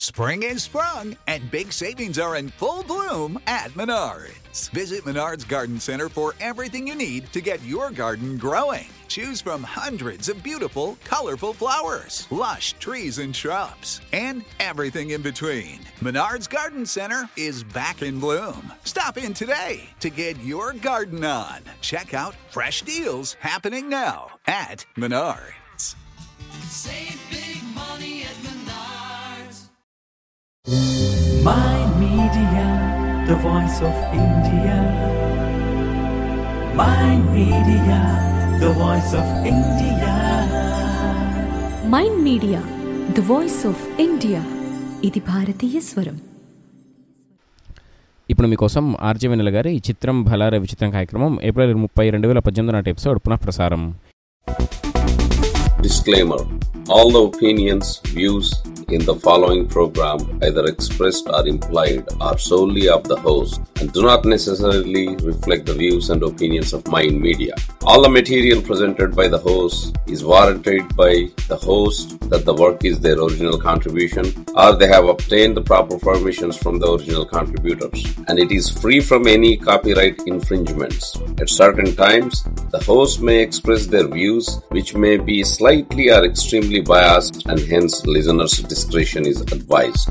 Spring is sprung and big savings are in full bloom at Menards. Visit Menards Garden Center for everything you need to get your garden growing. Choose from hundreds of beautiful, colorful flowers, lush trees and shrubs, and everything in between. Menards Garden Center is back in bloom. Stop in today to get your garden on. Check out fresh deals happening now at Menards. Save big money at Menards. My Media, the voice of India. My Media, the voice of India. Mind media the voice of India ఇది భారతీయ స్వరం ఇప్పుడు మీకోసం RJ వెన్నెల గారి ఈ చిత్రం భలారే విచిత్రం కార్యక్రమం ఏప్రిల్ ముప్పై రెండు వేల పద్దెనిమిది నాటి ఎపిసోడ్ పునః ప్రసారం Disclaimer All the opinions, views in the following program, either expressed or implied, are solely of the host and do not necessarily reflect the views and opinions of Mind Media. All the material presented by the host is warranted by the host that the work is their original contribution or they have obtained the proper permissions from the original contributors and it is free from any copyright infringements. At certain times, the host may express their views which may be slightly or extremely biased and hence listeners' discretion is advised.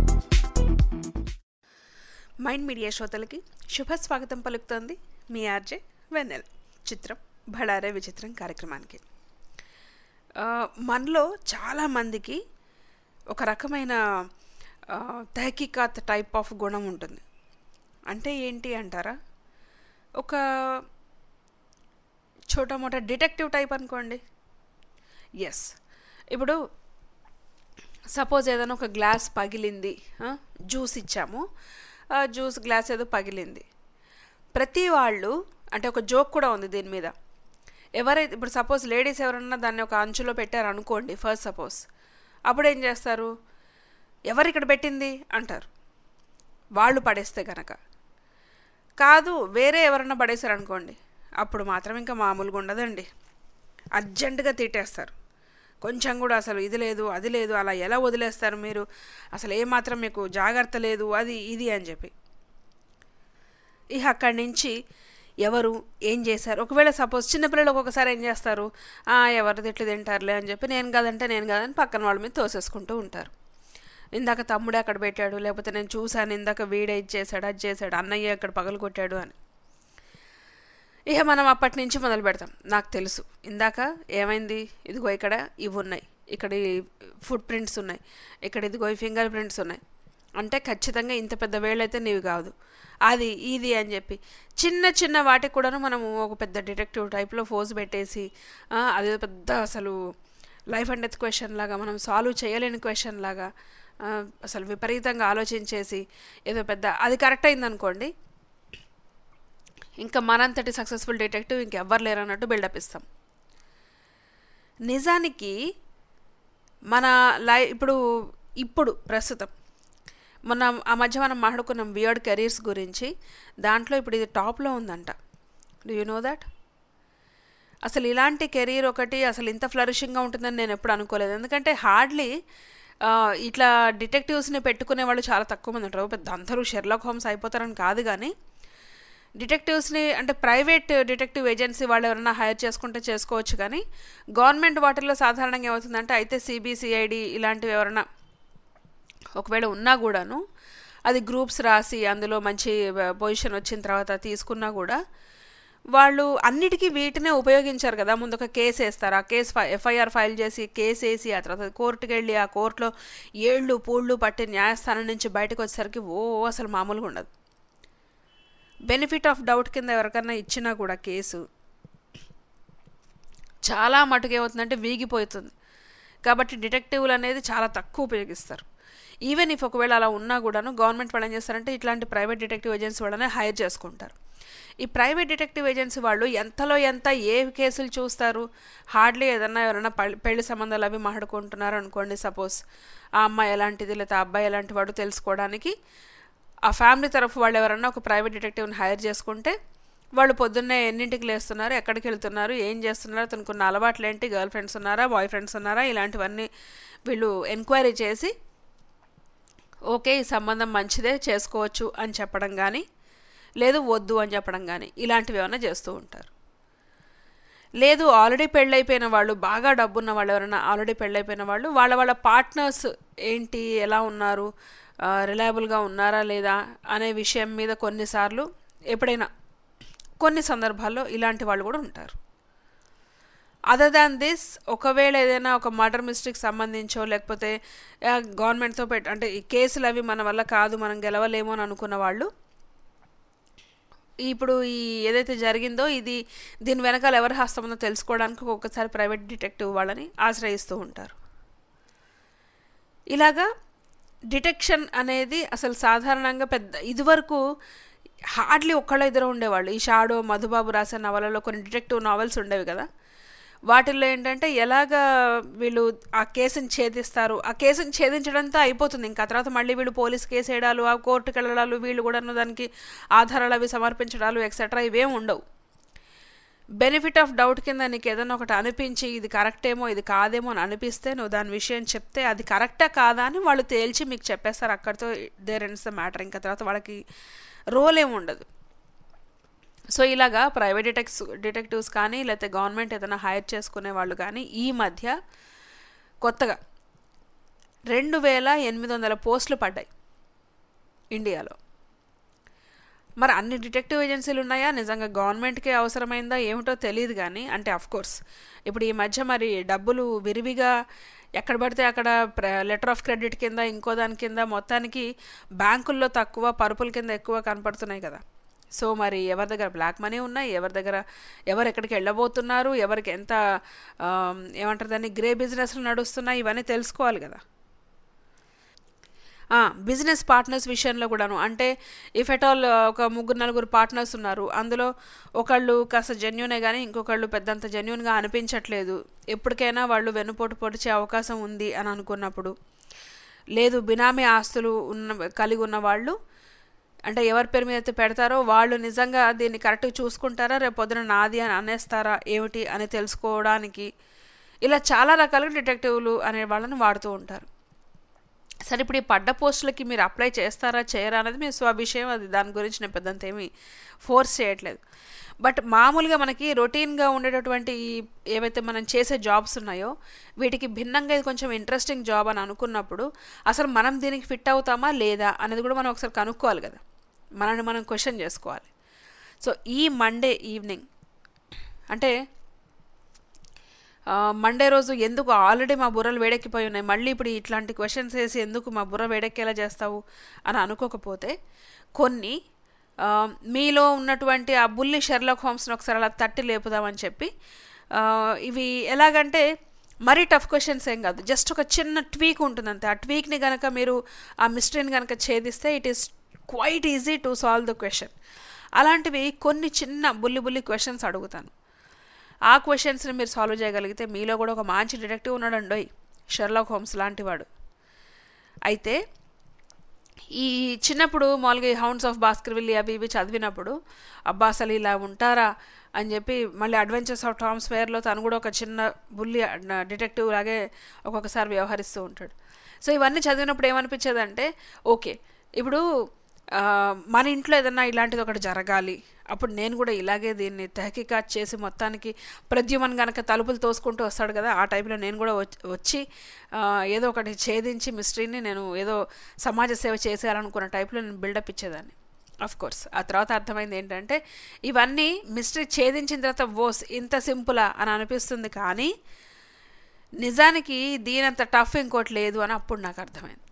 Mind media శ్రోతలకి శుభ స్వాగతం పలుకుతోంది మీ RJ వెన్నెల్ చిత్రం భడారే విచిత్రం కార్యక్రమానికి ఆ, మనలో చాలామందికి ఒక రకమైన ఆ, తహకీకాత్ టైప్ ఆఫ్ గుణం ఉంటుంది అంటే ఏంటి అంటారా ఒక చోటా మోటా డిటెక్టివ్ టైప్ అనుకోండి ఎస్ ఇప్పుడు సపోజ్ ఏదైనా ఒక గ్లాస్ పగిలింది ఆ, జ్యూస్ ఇచ్చాము ఆ జ్యూస్ గ్లాస్ ఏదో పగిలింది ప్రతి వాళ్ళు అంటే ఒక జోక్ కూడా ఉంది దీని మీద ఎవరైతే ఇప్పుడు సపోజ్ లేడీస్ ఎవరన్నా దాన్ని ఒక అంచులో పెట్టారు అనుకోండి ఫస్ట్ సపోజ్ అప్పుడు ఏం చేస్తారు ఎవరు ఇక్కడ పెట్టింది అంటారు వాళ్ళు పడేస్తే కనుక కాదు వేరే ఎవరన్నా పడేశారు అనుకోండి అప్పుడు మాత్రం ఇంకా మామూలుగా ఉండదండి అర్జెంటుగా తిట్టేస్తారు కొంచెం కూడా అసలు ఇది లేదు అది లేదు అలా ఎలా వదిలేస్తారు మీరు అసలు ఏమాత్రం మీకు జాగ్రత్త లేదు అది ఇది అని చెప్పి ఇక అక్కడి నుంచి ఎవరు ఏం చేశారు ఒకవేళ సపోజ్ చిన్నపిల్లలు ఒక్కొక్కసారి ఏం చేస్తారు "ఆ, ఎవరు తిట్లు తింటారులే అని చెప్పి నేను కాదంటే నేను కాదని పక్కన వాళ్ళ మీద తోసేసుకుంటూ ఉంటారు ఇందాక తమ్ముడే అక్కడ పెట్టాడు లేకపోతే నేను చూశాను ఇందాక వీడే ఇది చేశాడు అది చేశాడు అన్నయ్య అక్కడ పగలు కొట్టాడు అని ఇక మనం అప్పటి నుంచి మొదలు పెడతాం నాకు తెలుసు ఇందాక ఏమైంది ఇదిగో ఇక్కడ ఇవి ఉన్నాయి ఇక్కడ ఈ ఫుట్ ప్రింట్స్ ఉన్నాయి ఇక్కడ ఇదిగో ఈ ఫింగర్ ప్రింట్స్ ఉన్నాయి అంటే ఖచ్చితంగా ఇంత పెద్ద వేళ్ళైతే నీవి కాదు అది ఇది అని చెప్పి చిన్న చిన్న వాటికి కూడాను మనము ఒక పెద్ద డిటెక్టివ్ టైప్లో ఫోజ్ పెట్టేసి ఆ, అది పెద్ద అసలు లైఫ్ అండ్ డెత్ క్వశ్చన్ లాగా మనం సాల్వ్ చేయలేని క్వశ్చన్ లాగా ఆ, అసలు విపరీతంగా ఆలోచించేసి ఏదో పెద్ద అది కరెక్ట్ అయిందనుకోండి ఇంకా మనంతటి సక్సెస్ఫుల్ డిటెక్టివ్ ఇంకెవ్వరు లేరు అన్నట్టు బిల్డప్ ఇస్తాం నిజానికి మన లై ఇప్పుడు ఇప్పుడు ప్రస్తుతం మొన్న ఆ మధ్య మనం మాట్లాడుకున్నాం వియర్డ్ కెరీర్స్ గురించి దాంట్లో ఇప్పుడు ఇది టాప్లో ఉందంట డూ యూ నో దట్ అసలు ఇలాంటి కెరీర్ ఒకటి అసలు ఇంత ఫ్లరిషింగ్గా ఉంటుందని నేను ఎప్పుడు అనుకోలేదు ఎందుకంటే హార్డ్లీ ఇట్లా డిటెక్టివ్స్ని పెట్టుకునే వాళ్ళు చాలా తక్కువ మంది ఉంటారు పెద్ద అందరూ షెర్లాక్ హోమ్స్ అయిపోతారని కాదు కానీ డిటెక్టివ్స్ని అంటే ప్రైవేట్ డిటెక్టివ్ ఏజెన్సీ వాళ్ళు ఎవరైనా హైర్ చేసుకుంటే చేసుకోవచ్చు కానీ గవర్నమెంట్ వాటిల్లో సాధారణంగా ఏమవుతుందంటే అయితే సిబిసిఐడి ఇలాంటివి ఎవరైనా ఒకవేళ ఉన్నా కూడాను అది గ్రూప్స్ రాసి అందులో మంచి పొజిషన్ వచ్చిన తర్వాత తీసుకున్నా కూడా వాళ్ళు అన్నిటికీ వీటినే ఉపయోగించారు కదా ముందు ఒక కేసు వేస్తారు ఆ కేసు ఫై ఎఫ్ఐఆర్ ఫైల్ చేసి కేసు వేసి ఆ తర్వాత కోర్టుకి వెళ్ళి ఆ కోర్టులో ఏళ్ళు పూళ్ళు పట్టి న్యాయస్థానం నుంచి బయటకు వచ్చేసరికి ఓ అసలు మామూలుగా ఉండదు బెనిఫిట్ ఆఫ్ డౌట్ కింద ఎవరికన్నా ఇచ్చినా కూడా కేసు చాలా మటుకు ఏమవుతుందంటే వీగిపోతుంది కాబట్టి డిటెక్టివ్లు అనేది చాలా తక్కువ ఉపయోగిస్తారు ఈవెన్ ఇఫ్ ఒకవేళ అలా ఉన్నా కూడాను గవర్నమెంట్ వాళ్ళు ఏం చేస్తారంటే ఇట్లాంటి ప్రైవేట్ డిటెక్టివ్ ఏజెన్సీ వాళ్ళనే హైర్ చేసుకుంటారు ఈ ప్రైవేట్ డిటెక్టివ్ ఏజెన్సీ వాళ్ళు ఎంతలో ఎంత ఏ కేసులు చూస్తారు హార్డ్లీ ఏదన్నా ఎవరైనా పల్- పెళ్లి సంబంధాలు అవి మాట్లాడుకుంటున్నారు అనుకోండి సపోజ్ ఆ అమ్మాయి ఎలాంటిది లేదా ఆ అబ్బాయి ఎలాంటి వాడు తెలుసుకోవడానికి ఆ ఫ్యామిలీ తరఫు వాళ్ళు ఎవరన్నా ఒక ప్రైవేట్ డిటెక్టివ్ని హైర్ చేసుకుంటే వాళ్ళు పొద్దున్నే ఎన్నింటికి లేస్తున్నారు ఎక్కడికి వెళ్తున్నారు ఏం చేస్తున్నారు తనకున్న అలవాట్లు ఏంటి గర్ల్ ఫ్రెండ్స్ ఉన్నారా బాయ్ ఫ్రెండ్స్ ఉన్నారా ఇలాంటివన్నీ వీళ్ళు ఎంక్వైరీ చేసి ఓకే ఈ సంబంధం మంచిదే చేసుకోవచ్చు అని చెప్పడం కానీ లేదు వద్దు అని చెప్పడం కానీ ఇలాంటివి ఏమైనా చేస్తూ ఉంటారు లేదు ఆల్రెడీ పెళ్ళైపోయిన వాళ్ళు బాగా డబ్బున్న వాళ్ళు ఎవరైనా ఆల్రెడీ పెళ్ళైపోయిన వాళ్ళు వాళ్ళ వాళ్ళ పార్ట్నర్స్ ఏంటి ఎలా ఉన్నారు రిలయబుల్గా ఉన్నారా లేదా అనే విషయం మీద కొన్నిసార్లు ఎప్పుడైనా కొన్ని సందర్భాల్లో ఇలాంటి వాళ్ళు కూడా ఉంటారు అదర్ దాన్ దిస్ ఒకవేళ ఏదైనా ఒక మర్డర్ మిస్టేక్ సంబంధించో లేకపోతే గవర్నమెంట్తో పెట్ అంటే ఈ కేసులు అవి మన వల్ల కాదు మనం గెలవలేమో అని అనుకున్న వాళ్ళు ఇప్పుడు ఈ ఏదైతే జరిగిందో ఇది దీని వెనకాల ఎవరి హస్తం ఉందో తెలుసుకోవడానికి ఒక్కొక్కసారి ప్రైవేట్ డిటెక్టివ్ వాళ్ళని ఆశ్రయిస్తూ ఉంటారు ఇలాగా డిటెక్షన్ అనేది అసలు సాధారణంగా పెద్ద ఇదివరకు హార్డ్లీ ఒక్కళ్ళ ఇద్దరు ఉండేవాళ్ళు ఈ షాడో మధుబాబు రాసిన నవలలో కొన్ని డిటెక్టివ్ నావెల్స్ ఉండేవి కదా వాటిల్లో ఏంటంటే ఎలాగ వీళ్ళు ఆ కేసుని ఛేదిస్తారు ఆ కేసుని ఛేదించడంతో అయిపోతుంది ఇంకా తర్వాత మళ్ళీ వీళ్ళు పోలీస్ కేసు వేయడాలు ఆ కోర్టుకి వెళ్ళడాలు వీళ్ళు కూడా దానికి ఆధారాలు అవి సమర్పించడాలు ఎక్సెట్రా ఇవేం ఉండవు బెనిఫిట్ ఆఫ్ డౌట్ కింద నీకు ఏదైనా ఒకటి అనిపించి ఇది కరెక్టేమో ఇది కాదేమో అని అనిపిస్తే నువ్వు దాని విషయం చెప్తే అది కరెక్టా కాదా అని వాళ్ళు తేల్చి మీకు చెప్పేస్తారు అక్కడితో దేర్ ఎండ్స్ ద మ్యాటర్ ఇంకా తర్వాత వాళ్ళకి రోల్ ఏమి ఉండదు సో ఇలాగా ప్రైవేట్ డిటెక్స్ డిటెక్టివ్స్ కానీ లేకపోతే గవర్నమెంట్ ఏదైనా హైర్ చేసుకునే వాళ్ళు కానీ ఈ మధ్య కొత్తగా రెండు వేల ఎనిమిది వందల పోస్టులు పడ్డాయి ఇండియాలో మరి అన్ని డిటెక్టివ్ ఏజెన్సీలు ఉన్నాయా నిజంగా గవర్నమెంట్కి అవసరమైందా ఏమిటో తెలియదు కానీ అంటే కోర్స్ ఇప్పుడు ఈ మధ్య మరి డబ్బులు విరివిగా ఎక్కడ పడితే అక్కడ లెటర్ ఆఫ్ క్రెడిట్ కింద ఇంకో దాని కింద మొత్తానికి బ్యాంకుల్లో తక్కువ పరుపుల కింద ఎక్కువ కనపడుతున్నాయి కదా సో మరి ఎవరి దగ్గర బ్లాక్ మనీ ఉన్నాయి ఎవరి దగ్గర ఎవరు ఎక్కడికి వెళ్ళబోతున్నారు ఎవరికి ఎంత ఏమంటారు దాన్ని గ్రే బిజినెస్లు నడుస్తున్నాయి ఇవన్నీ తెలుసుకోవాలి కదా బిజినెస్ పార్ట్నర్స్ విషయంలో కూడాను అంటే ఇఫ్ ఎట్ ఆల్ ఒక ముగ్గురు నలుగురు పార్ట్నర్స్ ఉన్నారు అందులో ఒకళ్ళు కాస్త జెన్యునే కానీ ఇంకొకళ్ళు పెద్దంత జెన్యున్గా అనిపించట్లేదు ఎప్పటికైనా వాళ్ళు వెన్నుపోటు పొడిచే అవకాశం ఉంది అని అనుకున్నప్పుడు లేదు బినామీ ఆస్తులు ఉన్న కలిగి ఉన్న వాళ్ళు అంటే ఎవరి పేరు మీద అయితే పెడతారో వాళ్ళు నిజంగా దీన్ని కరెక్ట్గా చూసుకుంటారా రేపు పొద్దున నాది అని అనేస్తారా ఏమిటి అని తెలుసుకోవడానికి ఇలా చాలా రకాలుగా డిటెక్టివ్లు అనే వాళ్ళని వాడుతూ ఉంటారు సరే ఇప్పుడు ఈ పడ్డ పోస్టులకి మీరు అప్లై చేస్తారా చేయరా అనేది మీ స్వవిషయం అది దాని గురించి నేను పెద్దంత ఏమీ ఫోర్స్ చేయట్లేదు బట్ మామూలుగా మనకి రొటీన్గా ఉండేటటువంటి ఈ ఏవైతే మనం చేసే జాబ్స్ ఉన్నాయో వీటికి భిన్నంగా ఇది కొంచెం ఇంట్రెస్టింగ్ జాబ్ అని అనుకున్నప్పుడు అసలు మనం దీనికి ఫిట్ అవుతామా లేదా అనేది కూడా మనం ఒకసారి కనుక్కోవాలి కదా మనల్ని మనం క్వశ్చన్ చేసుకోవాలి సో ఈ మండే ఈవినింగ్ అంటే మండే రోజు ఎందుకు ఆల్రెడీ మా బుర్రలు వేడెక్కిపోయి ఉన్నాయి మళ్ళీ ఇప్పుడు ఇట్లాంటి క్వశ్చన్స్ వేసి ఎందుకు మా బుర్ర వేడెక్కేలా చేస్తావు అని అనుకోకపోతే కొన్ని మీలో ఉన్నటువంటి ఆ బుల్లి షెర్లాక్ హోమ్స్ని ఒకసారి అలా తట్టి లేపుదామని చెప్పి ఇవి ఎలాగంటే మరీ టఫ్ క్వశ్చన్స్ ఏం కాదు జస్ట్ ఒక చిన్న ట్వీక్ ఉంటుంది అంతే ఆ ట్వీక్ని కనుక మీరు ఆ మిస్టరీని కనుక ఛేదిస్తే it is quite easy to solve the question అలాంటివి కొన్ని చిన్న బుల్లి బుల్లి క్వశ్చన్స్ అడుగుతాను ఆ క్వశ్చన్స్ని మీరు సాల్వ్ చేయగలిగితే మీలో కూడా ఒక మంచి డిటెక్టివ్ ఉన్నాడండోయ్ షెర్లాక్ హోమ్స్ లాంటివాడు అయితే ఈ చిన్నప్పుడు మామూలుగా ఈ హౌండ్స్ ఆఫ్ బాస్కర్విల్లి అవి ఇవి చదివినప్పుడు అబ్బా అసలు ఇలా ఉంటారా అని చెప్పి మళ్ళీ అడ్వెంచర్స్ ఆఫ్ టామ్స్ ఫేర్లో తను కూడా ఒక చిన్న బుల్లి డిటెక్టివ్ లాగే ఒక్కొక్కసారి వ్యవహరిస్తూ ఉంటాడు సో ఇవన్నీ చదివినప్పుడు ఏమనిపించేదంటే ఓకే ఇప్పుడు మన ఇంట్లో ఏదన్నా ఇలాంటిది ఒకటి జరగాలి అప్పుడు నేను కూడా ఇలాగే దీన్ని తహకీకాత్ చేసి మొత్తానికి ప్రద్యుమన్ కనుక తలుపులు తోసుకుంటూ వస్తాడు కదా ఆ టైంలో నేను కూడా వచ్చి ఏదో ఒకటి ఛేదించి మిస్టరీని నేను ఏదో సమాజ సేవ చేసేయాలనుకున్న టైప్లో నేను బిల్డప్ ఇచ్చేదాన్ని అఫ్ కోర్స్ ఆ తర్వాత అర్థమైంది ఏంటంటే ఇవన్నీ మిస్టరీ ఛేదించిన తర్వాత ఓస్ ఇంత సింపులా అని అనిపిస్తుంది కానీ నిజానికి దీనంత టఫ్ ఇంకోటి లేదు అని అప్పుడు నాకు అర్థమైంది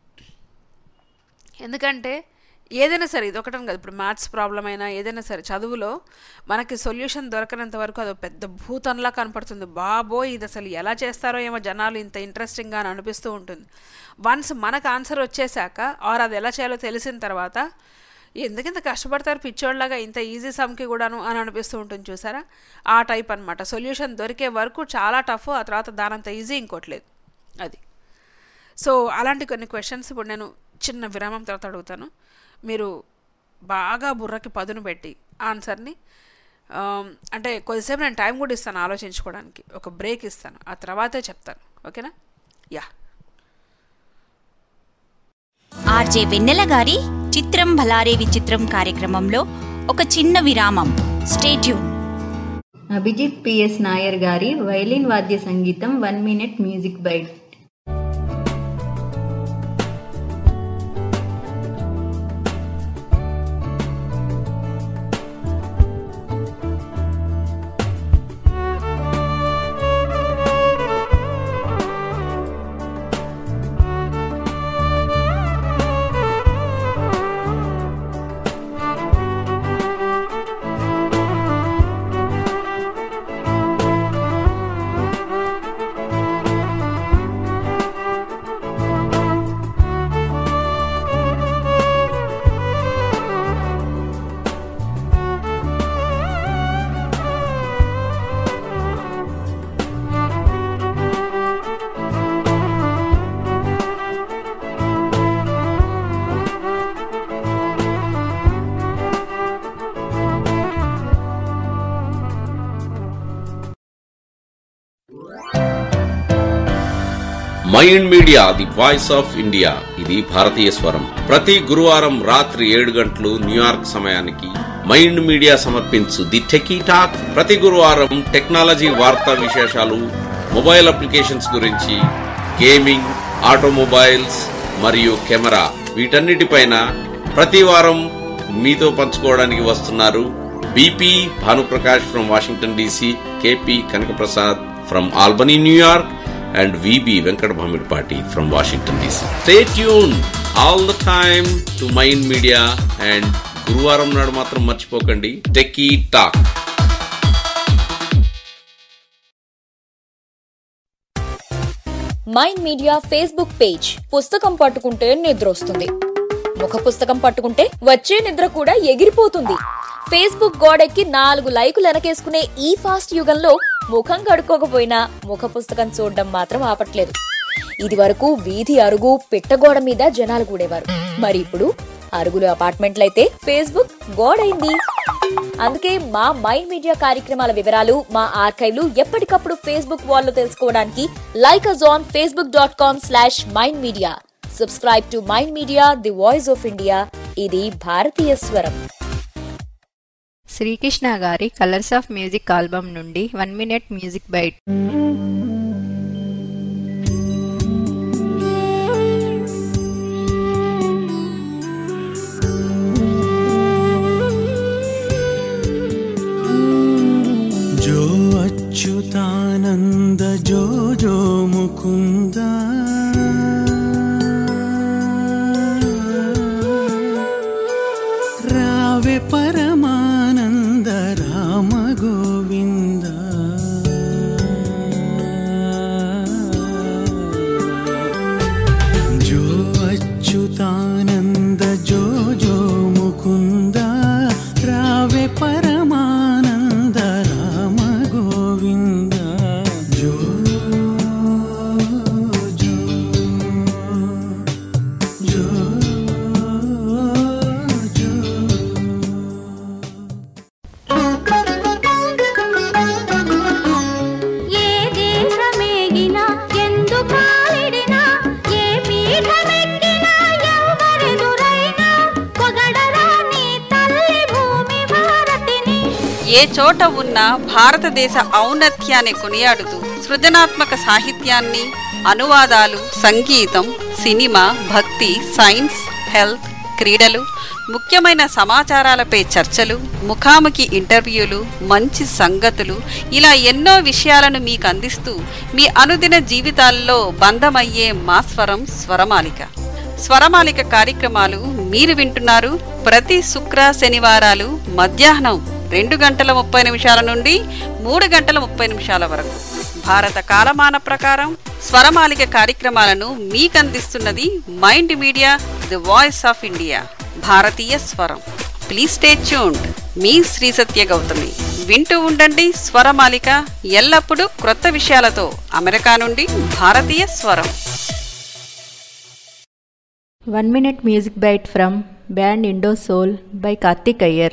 ఎందుకంటే ఏదైనా సరే ఇది ఒకటని కాదు ఇప్పుడు మ్యాథ్స్ ప్రాబ్లం అయినా ఏదైనా సరే చదువులో మనకి సొల్యూషన్ దొరకనంత వరకు అది పెద్ద భూతంలా కనపడుతుంది బాబోయ్ ఇది అసలు ఎలా చేస్తారో ఏమో జనాలు ఇంత ఇంట్రెస్టింగ్గా అని అనిపిస్తూ ఉంటుంది వన్స్ మనకు ఆన్సర్ వచ్చేసాక ఆర్ అది ఎలా చేయాలో తెలిసిన తర్వాత ఎందుకింత కష్టపడతారు పిచ్చోళ్ళలాగా ఇంత ఈజీ సమ్కి కూడాను అని అనిపిస్తూ ఉంటుంది చూసారా ఆ టైప్ అనమాట సొల్యూషన్ దొరికే వరకు చాలా టఫ్ ఆ తర్వాత దానంత ఈజీ ఇంకోట్లేదు అది సో అలాంటి కొన్ని క్వశ్చన్స్ ఇప్పుడు నేను చిన్న విరామం తర్వాత అడుగుతాను మీరు బాగా బుర్రకి పదును పెట్టి ఆన్సర్ని అంటే కొద్దిసేపు నేను టైం కూడా ఇస్తాను ఆలోచించుకోవడానికి ఒక బ్రేక్ ఇస్తాను ఆ తర్వాతే చెప్తాను ఓకేనా యా ఆర్జే వెన్నెల గారి చిత్రం భలారే విచిత్రం కార్యక్రమంలో ఒక చిన్న విరామం స్టేట్యూన్ అభిజిత్ పిఎస్ నాయర్ గారి వైలిన్ వాద్య సంగీతం one minute music bite mind media the voice of India ఇది భారతీయ స్వరం ప్రతి గురువారం రాత్రి ఏడు గంటలు న్యూయార్క్ సమయానికి మైండ్ మీడియా సమర్పించు ది టెకీ టాక్ ప్రతి గురువారం టెక్నాలజీ వార్తా విశేషాలు మొబైల్ అప్లికేషన్స్ గురించి గేమింగ్ ఆటోమొబైల్స్ మరియు కెమెరా వీటన్నిటిపైన ప్రతి వారం మీతో పంచుకోవడానికి వస్తున్నారు BP Bhanuprakash from Washington DC KP Kanakaprasad from Albany New York and VB Venkat Bhamidpati from Washington DC. Stay tuned all the time to Mind Media and గురువారం నాడు మాత్రం మర్చిపోకండి techie talk mind media Facebook page పుస్తకం పట్టుకుంటే నిద్రొస్తుంది ముఖ పుస్తకం పట్టుకుంటే వచ్చే నిద్ర కూడా ఎగిరిపోతుంది ఫేస్బుక్ గోడెక్కి నాలుగు లైకులు వెనకేసుకునే ఈ ఫాస్ట్ యుగంలో ముఖం కడుక్కోకపోయినా ముఖ పుస్తకం చూడడం మాత్రం ఆపట్లేదు ఇది వరకు వీధి అరుగు పిట్టగోడ మీద జనాలు కూడేవారు మరి ఇప్పుడు అరుగులు అపార్ట్మెంట్లయితే ఫేస్బుక్ గోడైంది అందుకే మా మైండ్ మీడియా కార్యక్రమాల వివరాలు మా ఆర్కైవ్లు ఎప్పటికప్పుడు ఫేస్బుక్ వాల్లో తెలుసుకోవడానికి like us on Facebook dot com slash mind media subscribe to mind media the voice of India ఇది భారతీయ స్వరం శ్రీకృష్ణ గారి కలర్స్ ఆఫ్ మ్యూజిక్ ఆల్బమ్ నుండి వన్ మినిట్ మ్యూజిక్ బైట్ जो अच्युतानन्द जो जो मुकुन्द रावे परमानन्द राम गोविन्द जो अच्युतानन्द जो जो मुकुन्द रावे परमानन्द राम गोविन्द जो जो जो जो ఏ దేశమేగినా ఎందు కాలిడినా ఏ పీఠమెక్కినా ఎవరెదురైనా పొగడరా నీ తల్లి భూమి భారతిని ఏ చోట ఉన్న భారతదేశ ఔన్నత్యాన్ని కొనియాడుతూ సృజనాత్మక సాహిత్యాన్ని అనువాదాలు సంగీతం సినిమా భక్తి సైన్స్ హెల్త్ క్రీడలు ముఖ్యమైన సమాచారాలపై చర్చలు ముఖాముఖి ఇంటర్వ్యూలు మంచి సంగతులు ఇలా ఎన్నో విషయాలను మీకు అందిస్తూ మీ అనుదిన జీవితాల్లో బంధమయ్యే మా స్వరం స్వరమాలిక స్వరమాలిక కార్యక్రమాలు మీరు వింటున్నారు ప్రతి శుక్ర శనివారాలు మధ్యాహ్నం రెండు గంటల ముప్పై నిమిషాల నుండి మూడు గంటల ముప్పై నిమిషాల వరకు భారత కాలమాన ప్రకారం స్వరమాలిక కార్యక్రమాలను మీకందిస్తున్నది mind media the voice of India భారతీయ స్వరం ప్లీజ్ స్టే ట్యూన్డ్ మీ శ్రీ సత్య గౌతమి వింటూ ఉండండి స్వరమాలిక ఎల్లప్పుడూ క్రొత్త విషయాలతో అమెరికా నుండి భారతీయ స్వరం one minute music bite from band Indo Soul by Karthik Iyer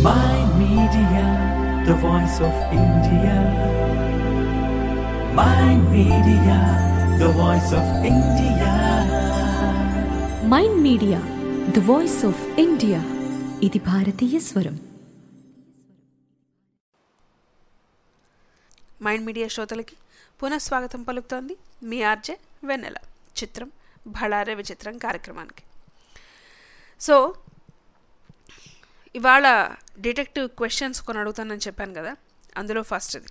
Mind Media, the voice of India. Mind Media, the voice of India. Mind media the voice of India ఇది భారతీయ స్వరం మైండ్ మీడియా శ్రోతలకి పునఃస్వాగతం పలుకుతోంది మీ ఆర్జే వెన్నెల చిత్రం భళారే విచిత్రం కార్యక్రమానికి సో ఇవాళ డిటెక్టివ్ క్వశ్చన్స్ కొన్ని అడుగుతానని చెప్పాను కదా అందులో ఫస్ట్ది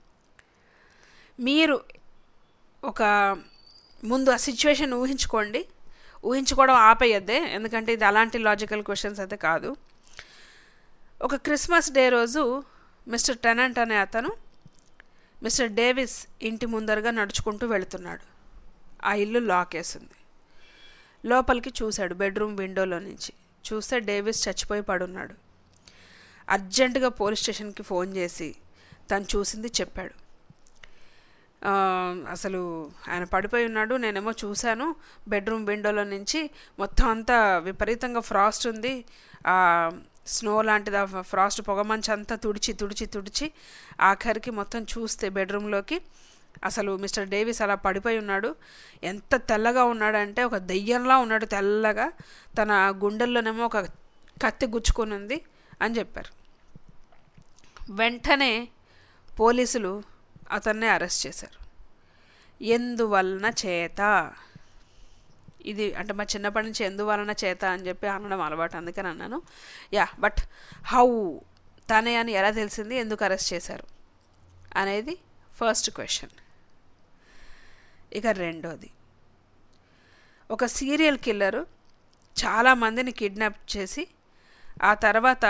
మీరు ఒక ముందు ఆ సిచ్యువేషన్ ఊహించుకోండి ఊహించుకోవడం ఆపేయద్దే ఎందుకంటే ఇది అలాంటి లాజికల్ క్వశ్చన్స్ అయితే కాదు ఒక క్రిస్మస్ డే రోజు మిస్టర్ టెనెంట్ అనే అతను మిస్టర్ డేవిస్ ఇంటి ముందరగా నడుచుకుంటూ వెళుతున్నాడు ఆ ఇల్లు లాక్ వేసింది లోపలికి చూశాడు బెడ్రూమ్ విండోలో నుంచి చూస్తే డేవిస్ చచ్చిపోయి పడున్నాడు అర్జెంటుగా పోలీస్ స్టేషన్కి ఫోన్ చేసి తను చూసింది చెప్పాడు ఆ, అసలు ఆయన పడిపోయి ఉన్నాడు నేనేమో చూశాను బెడ్రూమ్ విండోలో నుంచి మొత్తం అంతా విపరీతంగా ఫ్రాస్ట్ ఉంది ఆ స్నో లాంటిది ఆ ఫ్రాస్ట్ పొగమంచు అంతా తుడిచి తుడిచి తుడిచి ఆఖరికి మొత్తం చూస్తే బెడ్రూమ్లోకి అసలు మిస్టర్ డేవిస్ అలా పడిపోయి ఉన్నాడు ఎంత తెల్లగా ఉన్నాడంటే ఒక దెయ్యంలా ఉన్నాడు తెల్లగా తన గుండెల్లోనేమో ఒక కత్తి గుచ్చుకొని ఉంది అని చెప్పారు వెంటనే పోలీసులు అతన్ని అరెస్ట్ చేశారు ఎందువలన చేత ఇది అంటే మా చిన్నప్పటి నుంచి ఎందువలన చేత అని చెప్పి అనడం అలవాటు అందుకని అన్నాను యా బట్ హౌ తనే అని ఎలా తెలిసింది ఎందుకు అరెస్ట్ చేశారు అనేది ఫస్ట్ క్వశ్చన్ ఇక రెండోది ఒక సీరియల్ కిల్లరు చాలామందిని కిడ్నాప్ చేసి ఆ తర్వాత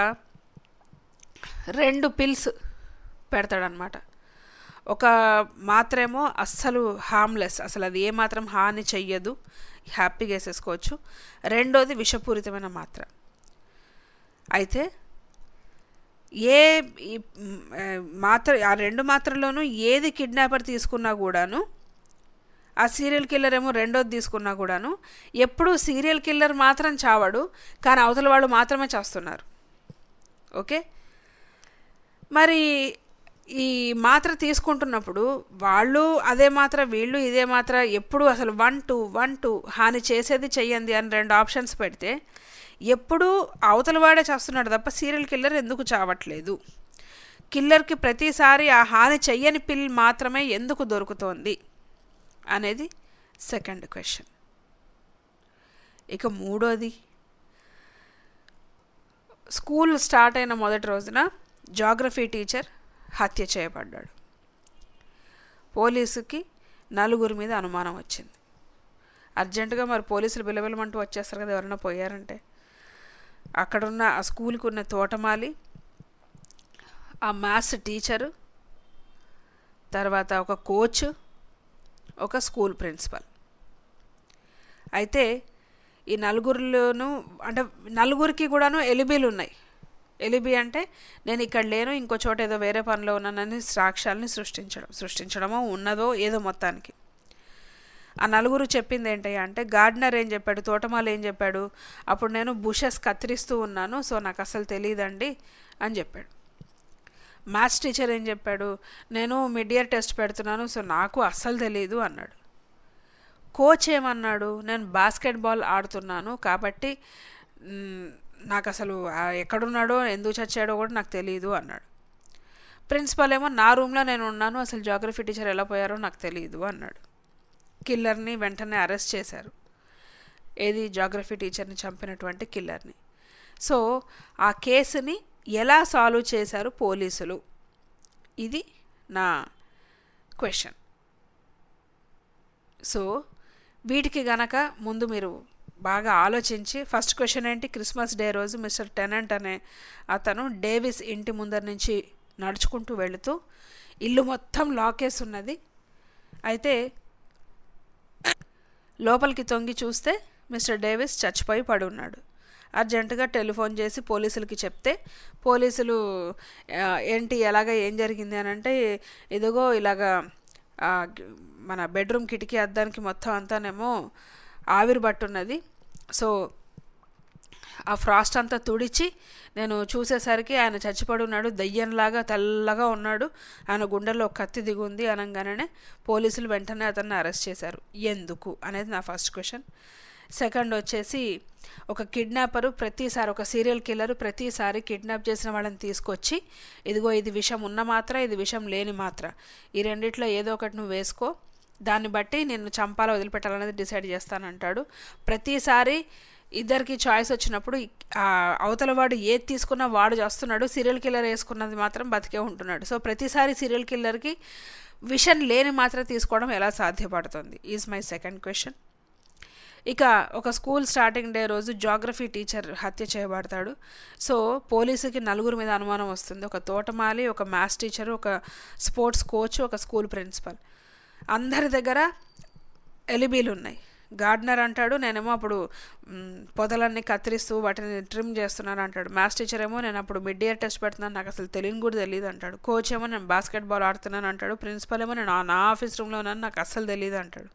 రెండు పిల్స్ పెడతాడనమాట ఒక మాత్రేమో అస్సలు హార్మ్లెస్ అసలు అది ఏమాత్రం హాని చెయ్యదు హ్యాపీగా వేసేసుకోవచ్చు రెండోది విషపూరితమైన మాత్ర అయితే ఏ ఈ, మ్, ఆ, మాత్ర ఆ రెండు మాత్రలోనూ ఏది కిడ్నాపర్ తీసుకున్నా కూడాను ఆ సీరియల్ కిల్లర్ ఏమో రెండోది తీసుకున్నా కూడాను ఎప్పుడు సీరియల్ కిల్లర్ మాత్రం చావడు కానీ అవతల వాళ్ళు మాత్రమే చేస్తున్నారు ఓకే మరి ఈ మాత్ర తీసుకుంటున్నప్పుడు వాళ్ళు అదే మాత్ర వీళ్ళు ఇదే మాత్ర ఎప్పుడు అసలు వన్ టూ వన్ టూ హాని చేసేది చెయ్యండి అని రెండు ఆప్షన్స్ పెడితే ఎప్పుడు అవతల వాడే చేస్తున్నాడు తప్ప సీరియల్ కిల్లర్ ఎందుకు చావట్లేదు కిల్లర్కి ప్రతిసారి ఆ హాని చెయ్యని పిల్ మాత్రమే ఎందుకు దొరుకుతోంది అనేది సెకండ్ క్వశ్చన్ ఇక మూడోది స్కూల్ స్టార్ట్ అయిన మొదటి రోజున జాగ్రఫీ టీచర్ హత్య చేయబడ్డాడు పోలీసుకి నలుగురి మీద అనుమానం వచ్చింది అర్జెంటుగా మరి పోలీసులు బిలబిలమంటూ వచ్చేస్తారు కదా ఎవరైనా పోయారంటే అక్కడున్న ఆ స్కూల్కి ఉన్న తోటమాలి ఆ మ్యాథ్స్ టీచరు తర్వాత ఒక కోచ్ ఒక స్కూల్ ప్రిన్సిపల్ అయితే ఈ నలుగురిలోనూ అంటే నలుగురికి కూడాను ఎలిబీలు ఉన్నాయి ఎలిబి అంటే నేను ఇక్కడ లేను ఇంకో చోట ఏదో వేరే పనిలో ఉన్నానని సాక్ష్యాలని సృష్టించడం సృష్టించడమో ఉన్నదో ఏదో మొత్తానికి ఆ నలుగురు చెప్పింది ఏంటి అంటే గార్డెనర్ ఏం చెప్పాడు తోటమాల ఏం చెప్పాడు అప్పుడు నేను బుషెస్ కత్తిరిస్తూ ఉన్నాను సో నాకు అసలు తెలియదండి అని చెప్పాడు మ్యాథ్స్ టీచర్ ఏం చెప్పాడు నేను మిడ్ ఇయర్ టెస్ట్ పెడుతున్నాను సో నాకు అస్సలు తెలియదు అన్నాడు కోచ్ ఏమన్నాడు నేను బాస్కెట్బాల్ ఆడుతున్నాను కాబట్టి మ్, నాకు అసలు ఆ ఎక్కడున్నాడో ఎందుకు చచ్చాడో కూడా నాకు తెలియదు అన్నాడు ప్రిన్సిపల్ ఏమో నా రూమ్లో నేను ఉన్నాను అసలు జాగ్రఫీ టీచర్ ఎలా పోయారో నాకు తెలియదు అన్నాడు కిల్లర్ని వెంటనే అరెస్ట్ చేశారు ఏది జాగ్రఫీ టీచర్ని చంపినటువంటి కిల్లర్ని సో ఆ కేసుని ఎలా సాల్వ్ చేశారు పోలీసులు ఇది నా క్వశ్చన్ సో వీటికి గనక ముందు మీరు బాగా ఆలోచించి ఫస్ట్ క్వశ్చన్ ఏంటి క్రిస్మస్ డే రోజు మిస్టర్ టెనెంట్ అనే అతను డేవిస్ ఇంటి ముందర నుంచి నడుచుకుంటూ వెళుతూ ఇల్లు మొత్తం లాకేసి ఉన్నది అయితే లోపలికి తొంగి చూస్తే మిస్టర్ డేవిస్ చచ్చిపోయి పడి ఉన్నాడు అర్జెంటుగా టెలిఫోన్ చేసి పోలీసులకి చెప్తే పోలీసులు "ఆ, ఏంటి ఎలాగ ఏం జరిగింది అని అంటే ఇదిగో ఇలాగా ఆ, గ్- మన బెడ్రూమ్ కిటికీ అద్దానికి మొత్తం అంతానేమో ఆవిరి పట్టున్నది సో ఆ ఫ్రాస్ట్ అంతా తుడిచి నేను చూసేసరికి ఆయన చచ్చిపడి ఉన్నాడు దయ్యంలాగా తెల్లగా ఉన్నాడు ఆయన గుండెల్లో ఒక కత్తి దిగి ఉంది అనగానే పోలీసులు వెంటనే అతన్ని అరెస్ట్ చేశారు ఎందుకు అనేది నా ఫస్ట్ క్వశ్చన్ సెకండ్ వచ్చేసి ఒక కిడ్నాపరు ప్రతిసారి ఒక సీరియల్ కిల్లర్ ప్రతిసారి కిడ్నాప్ చేసిన వాళ్ళని తీసుకొచ్చి ఇదిగో ఇది విషం ఉన్న మాత్ర ఇది విషం లేని మాత్ర ఈ రెండిట్లో ఏదో ఒకటి నువ్వు వేసుకో దాన్ని బట్టి నేను చంపాలో వదిలిపెట్టాలనేది డిసైడ్ చేస్తానంటాడు ప్రతిసారి ఇద్దరికి చాయిస్ వచ్చినప్పుడు ఇ- ఆ అవతల వాడు ఏది తీసుకున్నా వాడు చేస్తున్నాడు సీరియల్ కిల్లర్ వేసుకున్నది మాత్రం బతికే ఉంటున్నాడు సో ప్రతిసారి సీరియల్ కిల్లర్కి విషన్ లేని మాత్రం తీసుకోవడం ఎలా సాధ్యపడుతుంది ఈజ్ మై సెకండ్ క్వశ్చన్ ఇక ఒక స్కూల్ స్టార్టింగ్ డే రోజు జాగ్రఫీ టీచర్ హత్య చేయబడతాడు సో పోలీసుకి నలుగురు మీద అనుమానం వస్తుంది ఒక తోటమాలి ఒక మ్యాథ్స్ టీచర్ ఒక స్పోర్ట్స్ కోచ్ ఒక స్కూల్ ప్రిన్సిపల్ అందరి దగ్గర ఎలిబీలు ఉన్నాయి గార్డనర్ అంటాడు నేనేమో అప్పుడు మ్, పొదలన్నీ కత్తిరిస్తూ వాటిని ట్రిమ్ చేస్తున్నాను అంటాడు మ్యాథ్స్ టీచర్ ఏమో నేను అప్పుడు మిడ్ ఇయర్ టెస్ట్ పెడుతున్నాను నాకు అసలు తెలియని కూడా తెలియదు అంటాడు కోచ్ ఏమో నేను బాస్కెట్ బాల్ ఆడుతున్నాను అంటాడు ప్రిన్సిపల్ ఏమో నేను ఆ- నా ఆఫీస్ రూమ్లో ఉన్నాను నాకు అస్సలు తెలియదు అంటాడు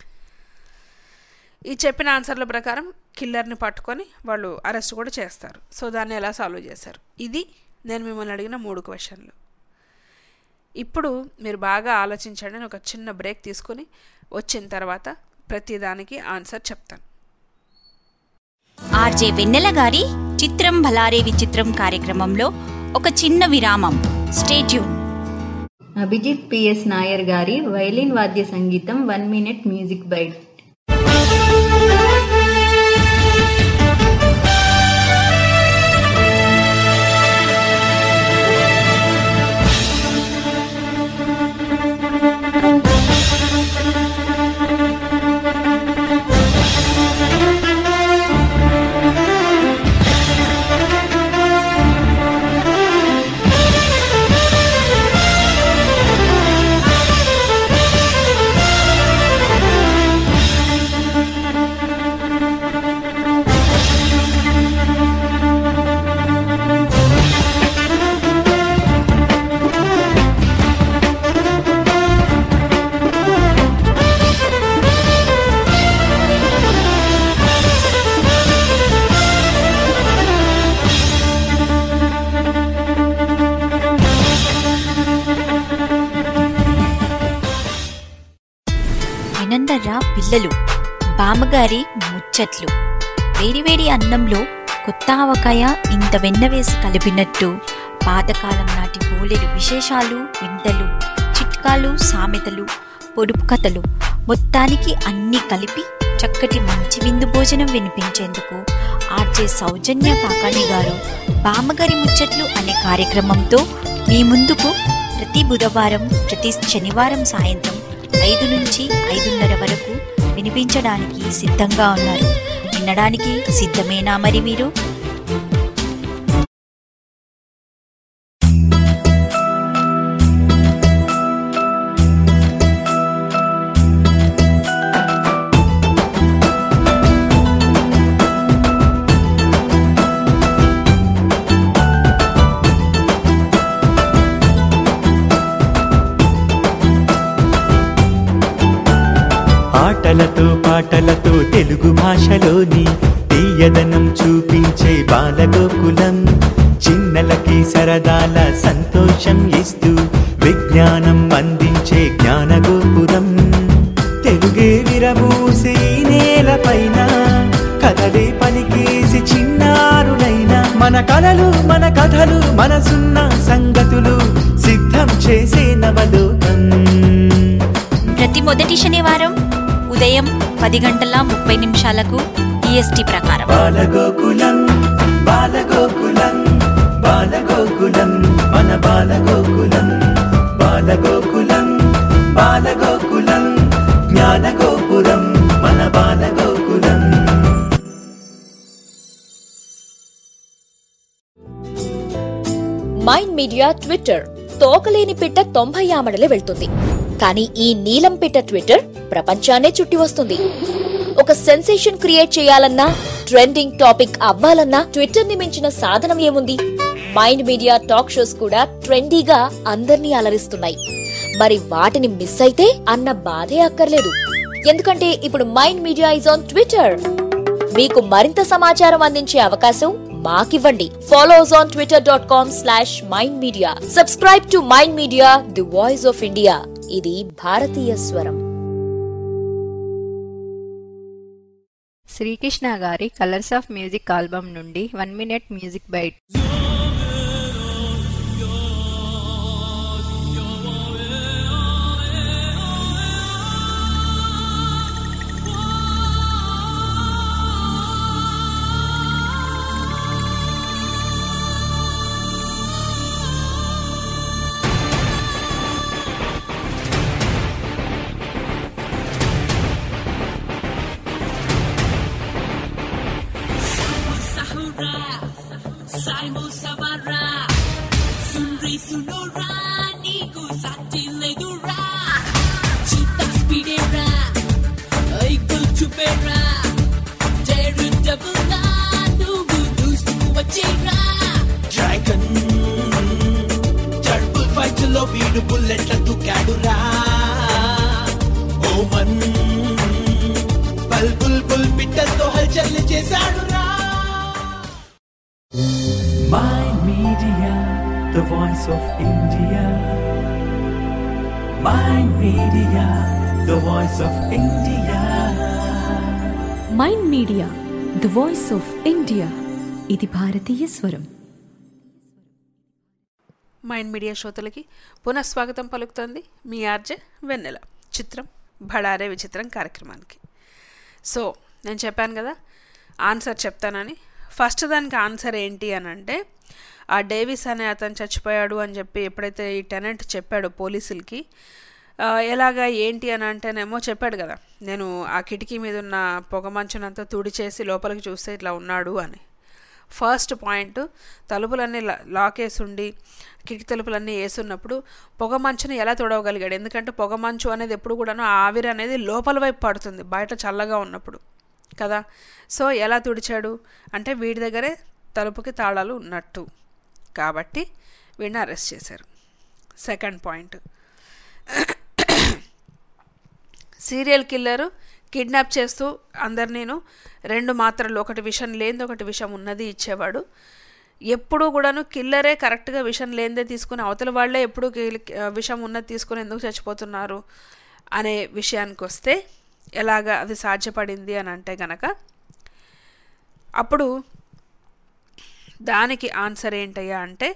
ఈ చెప్పిన ఆన్సర్ల ప్రకారం కిల్లర్ని పట్టుకొని వాళ్ళు అరెస్ట్ కూడా చేస్తారు సో దాన్ని ఎలా సాల్వ్ చేశారు ఇది నేను మిమ్మల్ని అడిగిన మూడు క్వశ్చన్లు ఇప్పుడు మీరు బాగా ఆలోచించండి నేను ఒక చిన్న బ్రేక్ తీసుకొని వచ్చిన తర్వాత ప్రతిదానికి ఆన్సర్ చెప్తాను ఆర్జే వెన్నెల గారి చిత్రం భలారే విచిత్రం కార్యక్రమంలో ఒక చిన్న విరామం స్టేట్యూన్ అభిజిత్ పిఎస్ నాయర్ గారి వైలిన్ వాద్య సంగీతం వన్ మినిట్ మ్యూజిక్ బైట్ వినందర్రా పిల్లలు బామ్మగారి ముచ్చట్లు వేడివేడి అన్నంలో కొత్త ఆవకాయ ఇంత వెన్న వేసి కలిపినట్టు పాతకాలం నాటి బోలెడు విశేషాలు వింతలు చిట్కాలు సామెతలు పొడుపు కథలు మొత్తానికి అన్నీ కలిపి చక్కటి మంచి విందు భోజనం వినిపించేందుకు ఆర్జే సౌజన్య కాకాణి గారు బామ్మగారి ముచ్చట్లు అనే కార్యక్రమంతో మీ ముందుకు ప్రతి బుధవారం ప్రతి శనివారం సాయంత్రం ఐదు నుంచి ఐదున్నర వరకు వినిపించడానికి సిద్ధంగా ఉన్నారు వినడానికి సిద్ధమేనా మరి మీరు ఆటలతో పాటలతో తెలుగు భాషలోని తీయదనం చూపించే బాలగోకులం చిన్నలకి సరదాల సంతోషం ఇస్తూ విజ్ఞానం అందించే జ్ఞానగోపురం తెలుగే విరబూసి ఈ నేలపైన కథలే పలికేసి చిన్నారులైన మన కలలు మన కథలు మనసున్న సంగతులు సిద్ధం చేసే నవలోకం ప్రతి మొదటి శనివారం ఉదయం పది గంటల ముప్పై నిమిషాలకు ఈఎస్టీ ప్రకారం బాలగోకులం బాలగోకులం బాలగోకులం మన బాలగోకులం బాలగోకులం బాలగోకులం జ్ఞానగోపురం మన బాలగోకులం మైండ్ మీడియా ట్విట్టర్ తోకలేని పిట్ట తొంభై ఆమడలే వెళ్తుంది కానీ ఈ నీలం పిట్ట ట్విట్టర్ ప్రపంచాన్నే చుట్టి వస్తుంది ఒక సెన్సేషన్ క్రియేట్ చేయాలన్నా ట్రెండింగ్ టాపిక్ అవ్వాలన్నా ట్విట్టర్ ని మించిన సాధనం ఏముంది మైండ్ మీడియా టాక్ షోస్ కూడా ట్రెండీగా అందర్నీ అలరిస్తున్నాయి మరి వాటిని మిస్ అయితే అన్న బాధే అక్కర్లేదు ఎందుకంటే ఇప్పుడు mind media is on Twitter మీకు మరింత సమాచారం అందించే అవకాశం మాకివ్వండి follow us on Twitter dot com slash mind media subscribe to mind media the voice of India ఇది భారతీయ స్వరం శ్రీకృష్ణ గారి కలర్స్ ఆఫ్ మ్యూజిక్ ఆల్బమ్ నుండి one minute music bite Saimo Savara Sunri Sunora Niku Sati Legura Chita Speedera Eagle Chupera Teru Dabula Nugu Dustu Wachira dragon టర్బుల్ fight లో వీడు బుల్లెట్ల దుకాడురా ఓమన్ బల్ bull బుల్ పిట్టలతో హల్చల్ చేశాడురా Mind Media, the voice of India. Mind Media, the voice of India. Mind media the voice of India ఇది భారతీయ స్వరం మైండ్ మీడియా శ్రోతలకి పునఃస్వాగతం పలుకుతోంది మీ ఆర్జే వెన్నెల చిత్రం భడారే విచిత్రం కార్యక్రమానికి సో నేను చెప్పాను కదా ఆన్సర్ చెప్తానని ఫస్ట్ దానికి ఆన్సర్ ఏంటి అని అంటే ఆ డేవిస్ అనే అతను చచ్చిపోయాడు అని చెప్పి ఎప్పుడైతే ఈ టెనెంట్ చెప్పాడో పోలీసులకి ఆ, ఎలాగా ఏంటి అని అంటేనేమో చెప్పాడు కదా నేను ఆ కిటికీ మీద ఉన్న పొగ మంచునంతా తుడిచేసి లోపలికి చూస్తే ఇట్లా ఉన్నాడు అని ఫస్ట్ పాయింట్ తలుపులన్నీ లా- లాక్ వేసి ఉండి కిటికీ తలుపులన్నీ వేసున్నప్పుడు పొగ మంచుని ఎలా తొడవగలిగాడు ఎందుకంటే పొగ మంచు అనేది ఎప్పుడు కూడాను ఆ ఆవిరి అనేది లోపల వైపు పడుతుంది బయట చల్లగా ఉన్నప్పుడు కదా సో ఎలా తుడిచాడు అంటే వీడి దగ్గరే తలుపుకి తాళాలు ఉన్నట్టు కాబట్టి వీడిని అరెస్ట్ చేశారు second point serial killer kidnap చేస్తూ అందరినీను రెండు మాత్రలు ఒకటి విషం లేనిది ఒకటి విషం ఉన్నది ఇచ్చేవాడు ఎప్పుడూ కూడాను కిల్లరే కరెక్ట్గా విషం లేనిదే తీసుకుని అవతల వాళ్ళే ఎప్పుడు విషం ఉన్నది తీసుకుని ఎందుకు చచ్చిపోతున్నారు అనే విషయానికి వస్తే ఎలాగ అది సాధ్యపడింది అని అంటే గనక అప్పుడు దానికి ఆన్సర్ ఏంటయ్యా అంటే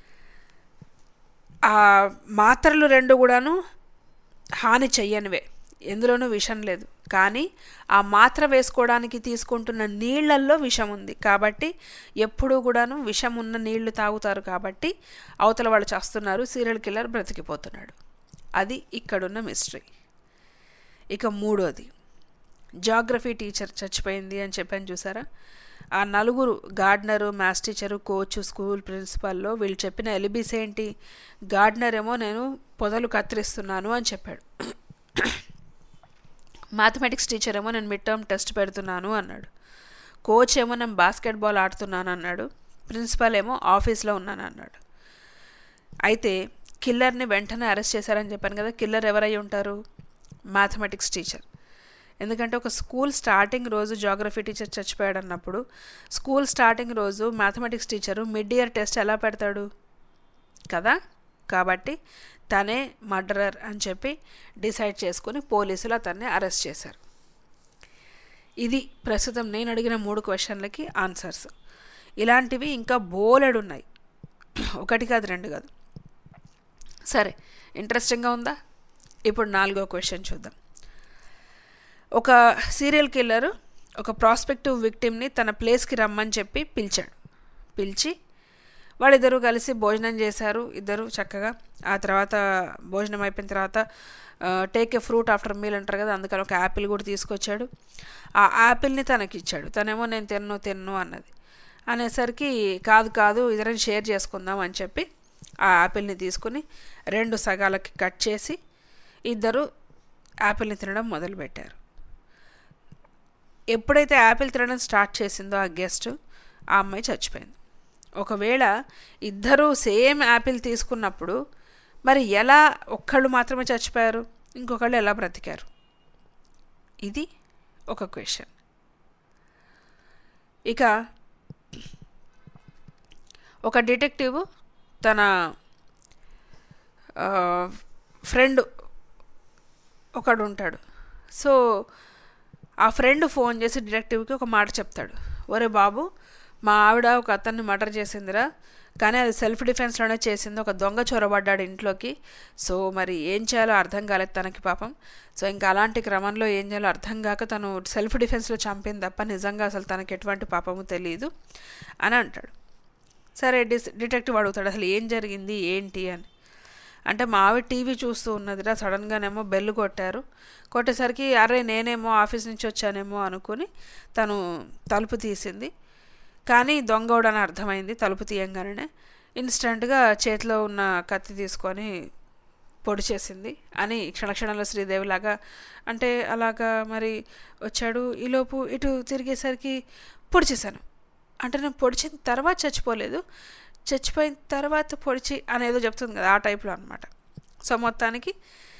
ఆ మాత్రలు రెండు కూడాను హాని చెయ్యనివే ఎందులోనూ విషం లేదు కానీ ఆ మాత్ర వేసుకోవడానికి తీసుకుంటున్న నీళ్ళల్లో విషం ఉంది కాబట్టి ఎప్పుడూ కూడాను విషం ఉన్న నీళ్లు తాగుతారు కాబట్టి అవతల వాళ్ళు చేస్తున్నారు సీరియల్ కిల్లర్ బ్రతికిపోతున్నాడు అది ఇక్కడున్న మిస్టరీ ఇక మూడోది జాగ్రఫీ టీచర్ చచ్చిపోయింది అని చెప్పాను చూసారా ఆ నలుగురు gardener maths teacher coach school ప్రిన్సిపాల్లో వీళ్ళు చెప్పిన ఎలిబీస్ ఏంటి గార్డనర్ ఏమో నేను పొదలు కత్తిరిస్తున్నాను అని చెప్పాడు మ్యాథమెటిక్స్ టీచర్ ఏమో నేను మిడ్ టర్మ్ టెస్ట్ పెడుతున్నాను అన్నాడు కోచ్ ఏమో నేను బాస్కెట్బాల్ ఆడుతున్నాను అన్నాడు ప్రిన్సిపాల్ ఏమో ఆఫీస్లో ఉన్నాను అన్నాడు అయితే కిల్లర్ని వెంటనే అరెస్ట్ చేశారని చెప్పాను కదా కిల్లర్ ఎవరై ఉంటారు మ్యాథమెటిక్స్ టీచర్ ఎందుకంటే ఒక స్కూల్ స్టార్టింగ్ రోజు జాగ్రఫీ టీచర్ చచ్చిపోయాడు అన్నప్పుడు స్కూల్ స్టార్టింగ్ రోజు mathematics teacher mid year test ఎలా పెడతాడు కదా కాబట్టి తనే మర్డరర్ అని చెప్పి డిసైడ్ చేసుకుని పోలీసులు అతన్ని అరెస్ట్ చేశారు ఇది ప్రస్తుతం నేను అడిగిన మూడు క్వశ్చన్లకి ఆన్సర్స్ ఇలాంటివి ఇంకా బోలెడు ఉన్నాయి ఒకటి కాదు రెండు కాదు సరే ఇంట్రెస్టింగ్గా ఉందా ఇప్పుడు నాలుగో క్వశ్చన్ చూద్దాం ఒక సీరియల్ కిల్లర్ ఒక ప్రాస్పెక్టివ్ విక్టిమ్ని తన ప్లేస్కి రమ్మని చెప్పి పిలిచాడు పిలిచి వాళ్ళిద్దరూ కలిసి భోజనం చేశారు ఇద్దరు చక్కగా ఆ తర్వాత భోజనం అయిపోయిన తర్వాత take a fruit after meal అంటారు కదా అందుకని ఒక యాపిల్ కూడా తీసుకొచ్చాడు ఆ యాపిల్ని తనకి ఇచ్చాడు తనేమో నేను తిన్ను తిన్ను అన్నది అనేసరికి కాదు కాదు ఇద్దరం షేర్ చేసుకుందాం అని చెప్పి ఆ యాపిల్ని తీసుకుని రెండు సగాలకి కట్ చేసి ఇద్దరు యాపిల్ని తినడం మొదలుపెట్టారు ఎప్పుడైతే యాపిల్ తినడం స్టార్ట్ చేసిందో ఆ గెస్ట్ ఆ అమ్మాయి చచ్చిపోయింది ఒకవేళ ఇద్దరూ సేమ్ యాపిల్ తీసుకున్నప్పుడు మరి ఎలా ఒక్కళ్ళు మాత్రమే చచ్చిపోయారు ఇంకొకళ్ళు ఎలా బ్రతికారు ఇది ఒక క్వశ్చన్ ఇక ఒక డిటెక్టివ్ తన ఫ్రెండ్ ఒకడు ఉంటాడు సో ఆ ఫ్రెండ్ ఫోన్ చేసి డిటెక్టివ్కి ఒక మాట చెప్తాడు ఒరే బాబు మా ఆవిడ ఒక అతన్ని మర్డర్ చేసిందిరా కానీ అది సెల్ఫ్ డిఫెన్స్లోనే చేసింది ఒక దొంగ చొరబడ్డాడు ఇంట్లోకి సో మరి ఏం చేయాలో అర్థం కాలేదు తనకి పాపం సో ఇంకా అలాంటి క్రమంలో ఏం చేయాలో అర్థం కాక తను సెల్ఫ్ డిఫెన్స్లో చంపింది తప్ప నిజంగా అసలు తనకి ఎటువంటి పాపము తెలియదు అని అంటాడు సరే డిస్ డిటెక్టివ్ అడుగుతాడు అసలు ఏం జరిగింది ఏంటి అని అంటే మా ఆవిడ టీవీ చూస్తూ ఉన్నదిరా సడన్గానేమో బెల్ కొట్టారు కొట్టేసరికి అరే నేనేమో ఆఫీస్ నుంచి వచ్చానేమో అనుకుని తను తలుపు తీసింది కానీ దొంగోడని అర్థమైంది తలుపు తీయంగానే ఇన్స్టెంట్గా చేతిలో ఉన్న కత్తి తీసుకొని పొడి చేసింది అని క్షణక్షణంలో శ్రీదేవిలాగా అంటే అలాగా మరి వచ్చాడు ఈలోపు ఇటు తిరిగేసరికి పొడి చేశాను అంటే నేను పొడిచిన తర్వాత చచ్చిపోలేదు చచ్చిపోయిన తర్వాత పొడిచి అనేదో చెప్తుంది కదా ఆ టైప్లో అనమాట సో మొత్తానికి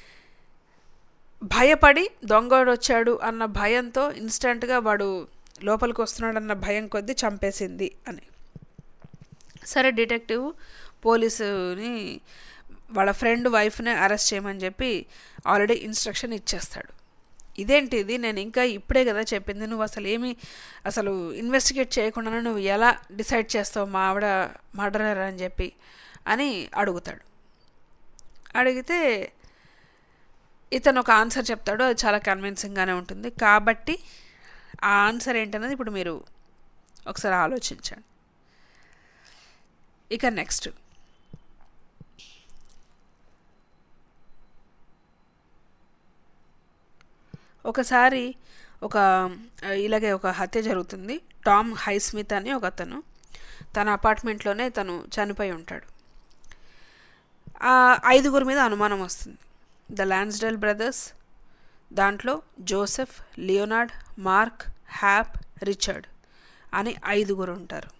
భయపడి దొంగోడు వచ్చాడు అన్న భయంతో ఇన్స్టెంట్గా వాడు లోపలికి వస్తున్నాడన్న భయం కొద్దీ చంపేసింది అని సరే డిటెక్టివ్ పోలీసుని వాళ్ళ ఫ్రెండ్ వైఫ్ని అరెస్ట్ చేయమని చెప్పి ఆల్రెడీ ఇన్స్ట్రక్షన్ ఇచ్చేస్తాడు ఇదేంటి ఇది నేను ఇంకా ఇప్పుడే కదా చెప్పింది నువ్వు అసలు ఏమి అసలు ఇన్వెస్టిగేట్ చేయకుండానే నువ్వు ఎలా డిసైడ్ చేస్తావు మా ఆవిడ మర్డరర్ అని చెప్పి అని అడుగుతాడు అడిగితే ఇతను ఒక ఆన్సర్ చెప్తాడు అది చాలా కన్విన్సింగ్గానే ఉంటుంది కాబట్టి ఆ ఆన్సర్ ఏంటన్నది ఇప్పుడు మీరు ఒకసారి ఆలోచించండి ఇక నెక్స్ట్ ఒకసారి ఒక ఇలాగే ఒక హత్య జరుగుతుంది టామ్ హైస్మిత్ అని ఒక అతను తన అపార్ట్మెంట్లోనే తను చనిపోయి ఉంటాడు ఆ ఐదుగురు మీద అనుమానం వస్తుంది ద ల్యాన్స్డెల్ బ్రదర్స్ దాంట్లో Joseph Leonard Mark Hap Richard అని ఐదుగురు ఉంటారు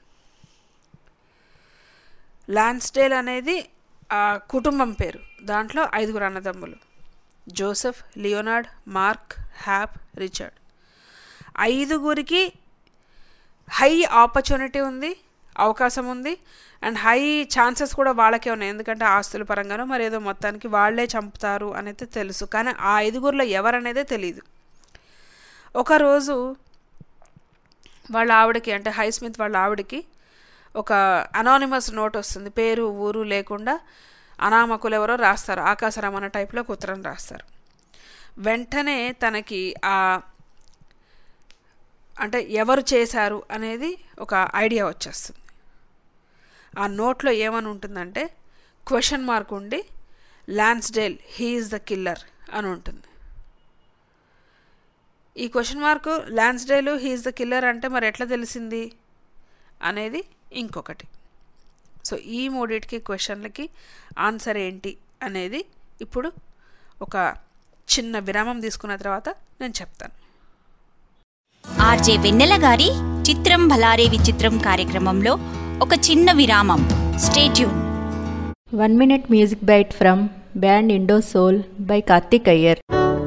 ల్యాన్స్డేల్ అనేది ఆ కుటుంబం పేరు దాంట్లో ఐదుగురు అన్నదమ్ములు Joseph Leonard Mark Hap Richard ఐదుగురికి హై ఆపర్చునిటీ ఉంది అవకాశం ఉంది అండ్ హై ఛాన్సెస్ కూడా వాళ్ళకే ఉన్నాయి ఎందుకంటే ఆస్తుల పరంగానో మరి ఏదో మొత్తానికి వాళ్ళే చంపుతారు అనేది తెలుసు కానీ ఆ ఐదుగురిలో ఎవరనేదే తెలియదు ఒకరోజు వాళ్ళ ఆవిడకి అంటే హైస్మిత్ వాళ్ళ ఆవిడకి ఒక అనానిమస్ నోట్ వస్తుంది పేరు ఊరు లేకుండా అనామకులు ఎవరో రాస్తారు ఆకాశరమణ టైప్లో ఉత్తరం రాస్తారు వెంటనే తనకి ఆ అంటే ఎవరు చేశారు అనేది ఒక ఐడియా వచ్చేస్తుంది ఆ నోట్లో ఏమని ఉంటుందంటే క్వశ్చన్ మార్క్ ఉండి ల్యాన్స్డేల్ హీఈస్ ద కిల్లర్ అని ఉంటుంది ఈ question mark Lansdale he is the killer అంటే మరి ఎట్లా తెలిసింది అనేది ఇంకొకటి సో ఈ మూడిటికి క్వశ్చన్లకి ఆన్సర్ ఏంటి అనేది ఇప్పుడు ఒక చిన్న విరామం తీసుకున్న తర్వాత నేను చెప్తాను ఆర్జే వెన్నెల గారి చిత్రం భలారే విచిత్రం కార్యక్రమంలో ఒక చిన్న విరామం stay tuned one minute music bite from band Indo Soul by Karthik Iyer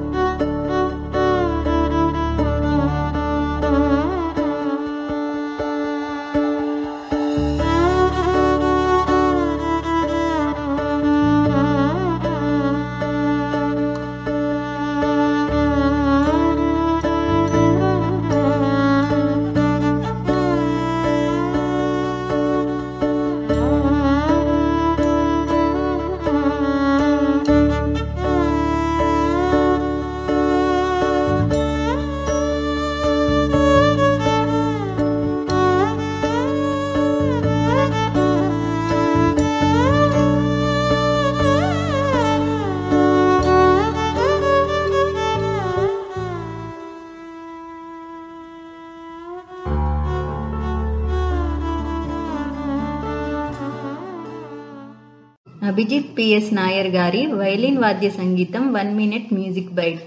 Abhijit PS Nair గారి వైలిన్ వాద్య సంగీతం వన్ మినిట్ మ్యూజిక్ బైట్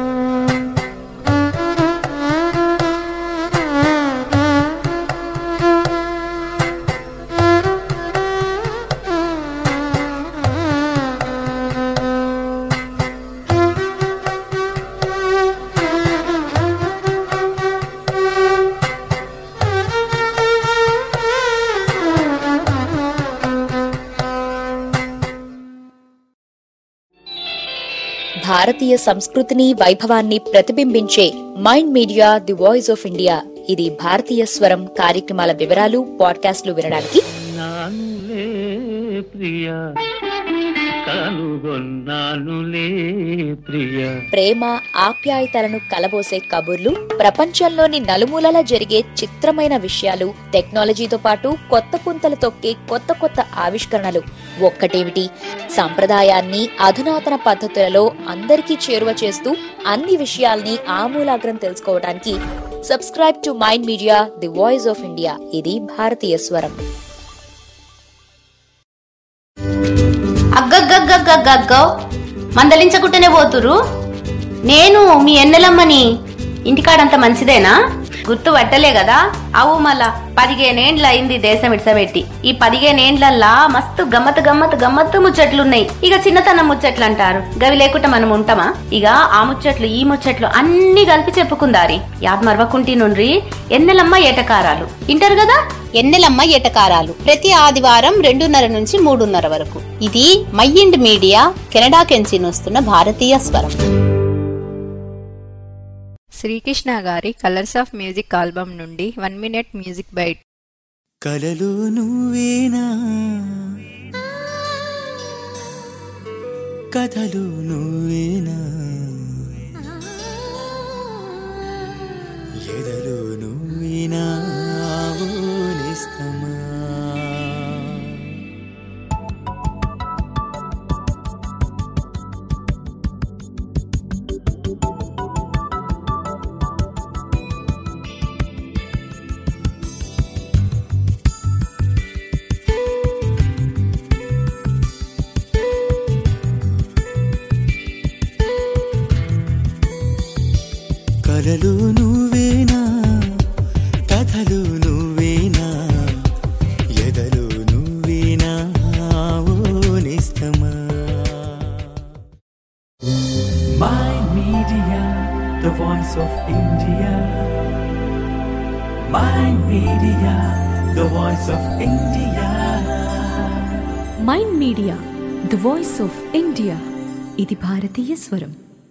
ఆ భారతీయ సంస్కృతిని వైభవాన్ని ప్రతిబింబించే mind media the voice of India ఇది భారతీయ స్వరం కార్యక్రమాల వివరాలు పాడ్కాస్ట్లు వినడానికి నానులే ప్రియ కనుగొన్నానులే ప్రియ ప్రేమ ఆప్యాయతలను కలబోసే కబుర్లు ప్రపంచంలోని నలుమూలలా జరిగే చిత్రమైన విషయాలు టెక్నాలజీతో పాటు కొత్త పుంతలు తొక్కే కొత్త కొత్త ఆవిష్కరణలు ఒక్కటేమిటి సంప్రదాయాన్ని అధునాతన పద్ధతులలో అందరికీ చేరువ చేస్తూ అన్ని విషయాల్ని ఆమూలాగ్రం తెలుసుకోవడానికి subscribe to mind media the voice of India ఇది భారతీయ స్వరం అగ్గగ్గగ్గగ్గగ్గో మందలించకుంటేనే పోతురు నేను మీ ఎన్నెలమ్మని ఇంటికాడంత మంచిదేనా గుర్తు పట్టలే కదా అవు మళ్ళా పదిహేనేండ్ల అయింది దేశం ఇడ్సబెట్టి ఈ పదిహేనేండ్లల్లా మస్తు గమ్మత్ గమ్మత్ గమ్మత్తు ముచ్చట్లున్నాయి ఇక చిన్నతనం ముచ్చట్లు అంటారు గవి లేకుండా మనం ఉంటామా ఇక ఆ ముచ్చట్లు ఈ ముచ్చట్లు అన్ని కలిపి చెప్పుకుందారి యాద్ మరవకుంటి నుండ్రి ఎన్నెలమ్మ ఏటకారాలు ఇంటారు కదా ఎన్నెలమ్మ ఎటకారాలు ప్రతి ఆదివారం రెండున్నర నుంచి మూడున్నర వరకు ఇది మైండ్ మీడియా కెనడా కెంచి వస్తున్న భారతీయ స్వరం శ్రీకృష్ణ గారి కలర్స్ ఆఫ్ మ్యూజిక్ ఆల్బమ్ నుండి వన్ మినిట్ మ్యూజిక్ బైట్ కలలు నువ్వేనా కథలు నువ్వేనా ఎదలు నువ్వేనా ఆవులిస్తమా కలలు నువ్వేనా కథలు నువ్వేనా ఎదలు నువ్వేనా ఓనిస్తమా Mind Media, the voice of India. Mind Media, the voice of India. Mind media the voice of India ఇది భారతీయ స్వరం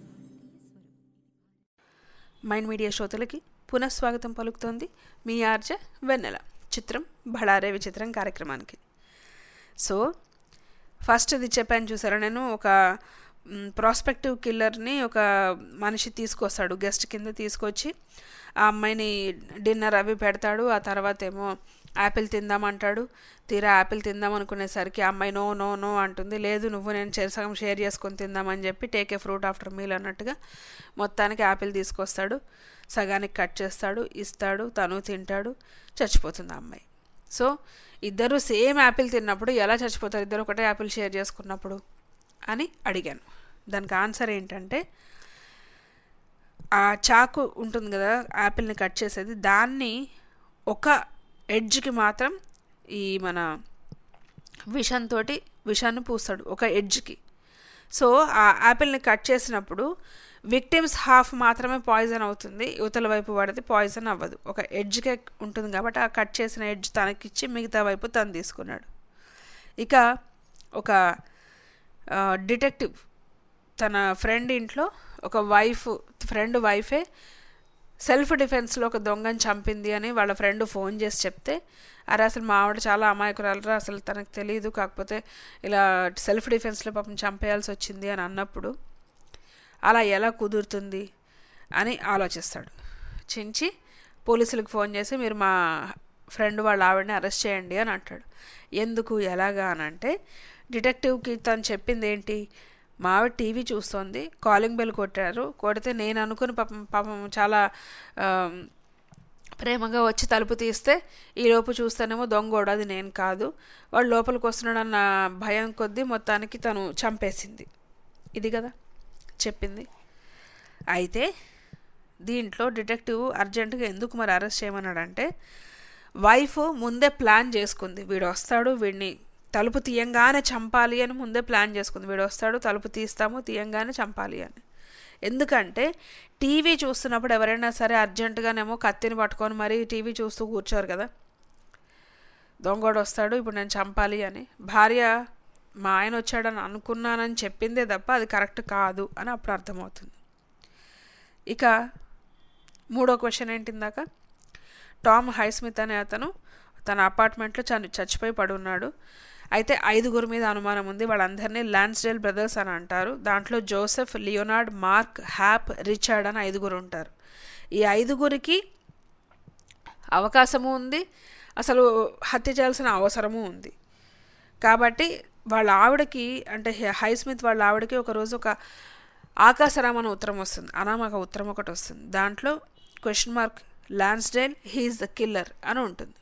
మైండ్ మీడియా శ్రోతలకి పునఃస్వాగతం పలుకుతోంది మీ ఆర్జ వెన్నెల చిత్రం బళారే విచిత్రం కార్యక్రమానికి సో ఫస్ట్ ఇది చెప్పాను చూసారా నేను ఒక ప్రాస్పెక్టివ్ కిల్లర్ని ఒక మనిషి తీసుకొస్తాడు గెస్ట్ కింద తీసుకొచ్చి ఆ అమ్మాయిని డిన్నర్ అవి పెడతాడు ఆ తర్వాత ఏమో యాపిల్ తిందామంటాడు తీరా యాపిల్ తిందాం అనుకునేసరికి ఆ అమ్మాయి నో నో నో అంటుంది లేదు నువ్వు నేను సగం షేర్ చేసుకొని తిందామని చెప్పి take a fruit after meal అన్నట్టుగా మొత్తానికి యాపిల్ తీసుకొస్తాడు సగానికి కట్ చేస్తాడు ఇస్తాడు తను తింటాడు చచ్చిపోతుంది ఆ అమ్మాయి సో ఇద్దరు సేమ్ యాపిల్ తిన్నప్పుడు ఎలా చచ్చిపోతారు ఇద్దరు ఒకటే యాపిల్ షేర్ చేసుకున్నప్పుడు అని అడిగాను దానికి ఆన్సర్ ఏంటంటే ఆ చాకు ఉంటుంది కదా యాపిల్ని కట్ చేసేది దాన్ని ఒక ఎడ్జ్కి మాత్రం ఈ మన విషంతో విషాన్ని పూస్తాడు ఒక ఎడ్జ్కి సో ఆ యాపిల్ని కట్ చేసినప్పుడు విక్టిమ్స్ హాఫ్ మాత్రమే పాయిజన్ అవుతుంది యువతల వైపు పడితే పాయిజన్ అవ్వదు ఒక ఎడ్జ్కే ఉంటుంది కాబట్టి ఆ కట్ చేసిన ఎడ్జ్ తనకిచ్చి మిగతా వైపు తను తీసుకున్నాడు ఇక ఒక డిటెక్టివ్ తన ఫ్రెండ్ ఇంట్లో ఒక వైఫ్ ఫ్రెండ్ వైఫే సెల్ఫ్ డిఫెన్స్లో ఒక దొంగని చంపింది అని వాళ్ళ ఫ్రెండ్ ఫోన్ చేసి చెప్తే అరే అసలు మా ఆవిడ చాలా అమాయకురాలరా అసలు తనకు తెలియదు కాకపోతే ఇలా సెల్ఫ్ డిఫెన్స్లో పాపం చంపేయాల్సి వచ్చింది అని అన్నప్పుడు అలా ఎలా కుదురుతుంది అని ఆలోచిస్తాడు చించి పోలీసులకు ఫోన్ చేసి మీరు మా ఫ్రెండ్ వాళ్ళ ఆవిడని అరెస్ట్ చేయండి అని అంటాడు ఎందుకు ఎలాగా అని అంటే డిటెక్టివ్కి తను చెప్పింది ఏంటి మా ఆవిడ టీవీ చూస్తోంది కాలింగ్ బెల్ కొట్టారు కొడితే నేను అనుకుని పాపం పాపం చాలా ప్రేమగా వచ్చి తలుపు తీస్తే ఈలోపు చూస్తేనేమో దొంగోడు అది నేను కాదు వాడు లోపలికి వస్తున్నాడన్న భయం కొద్దీ మొత్తానికి తను చంపేసింది ఇది కదా చెప్పింది అయితే దీంట్లో డిటెక్టివ్ అర్జెంటుగా ఎందుకు మరి అరెస్ట్ చేయమన్నాడంటే వైఫ్ ముందే ప్లాన్ చేసుకుంది వీడు వస్తాడు వీడిని తలుపు తీయంగానే చంపాలి అని ముందే ప్లాన్ చేసుకుంది వీడు వస్తాడు తలుపు తీస్తాము తీయంగానే చంపాలి అని ఎందుకంటే టీవీ చూస్తున్నప్పుడు ఎవరైనా సరే అర్జెంటుగానేమో కత్తిని పట్టుకొని మరీ టీవీ చూస్తూ కూర్చోరు కదా దొంగోడు వస్తాడు ఇప్పుడు నేను చంపాలి అని భార్య మా ఆయన వచ్చాడని అనుకున్నానని చెప్పిందే తప్ప అది కరెక్ట్ కాదు అని అప్పుడు అర్థమవుతుంది ఇక మూడో క్వశ్చన్ ఏంటి ఇందాక టామ్ హైస్మిత్ అనే అతను తన అపార్ట్మెంట్లో చని చచ్చిపోయి పడి ఉన్నాడు అయితే ఐదుగురు మీద అనుమానం ఉంది వాళ్ళందరినీ ల్యాన్స్డేల్ బ్రదర్స్ అని అంటారు దాంట్లో Joseph Leonard Mark Hap Richard అని ఐదుగురు ఉంటారు ఈ ఐదుగురికి అవకాశము ఉంది అసలు హత్య చేయాల్సిన అవసరము ఉంది కాబట్టి వాళ్ళ ఆవిడకి అంటే హైస్మిత్ వాళ్ళ ఆవిడకి ఒకరోజు ఒక ఆకాశరామన ఉత్తరం వస్తుంది అనామక ఉత్తరం ఒకటి వస్తుంది దాంట్లో question mark Lansdale he is the killer అని ఉంటుంది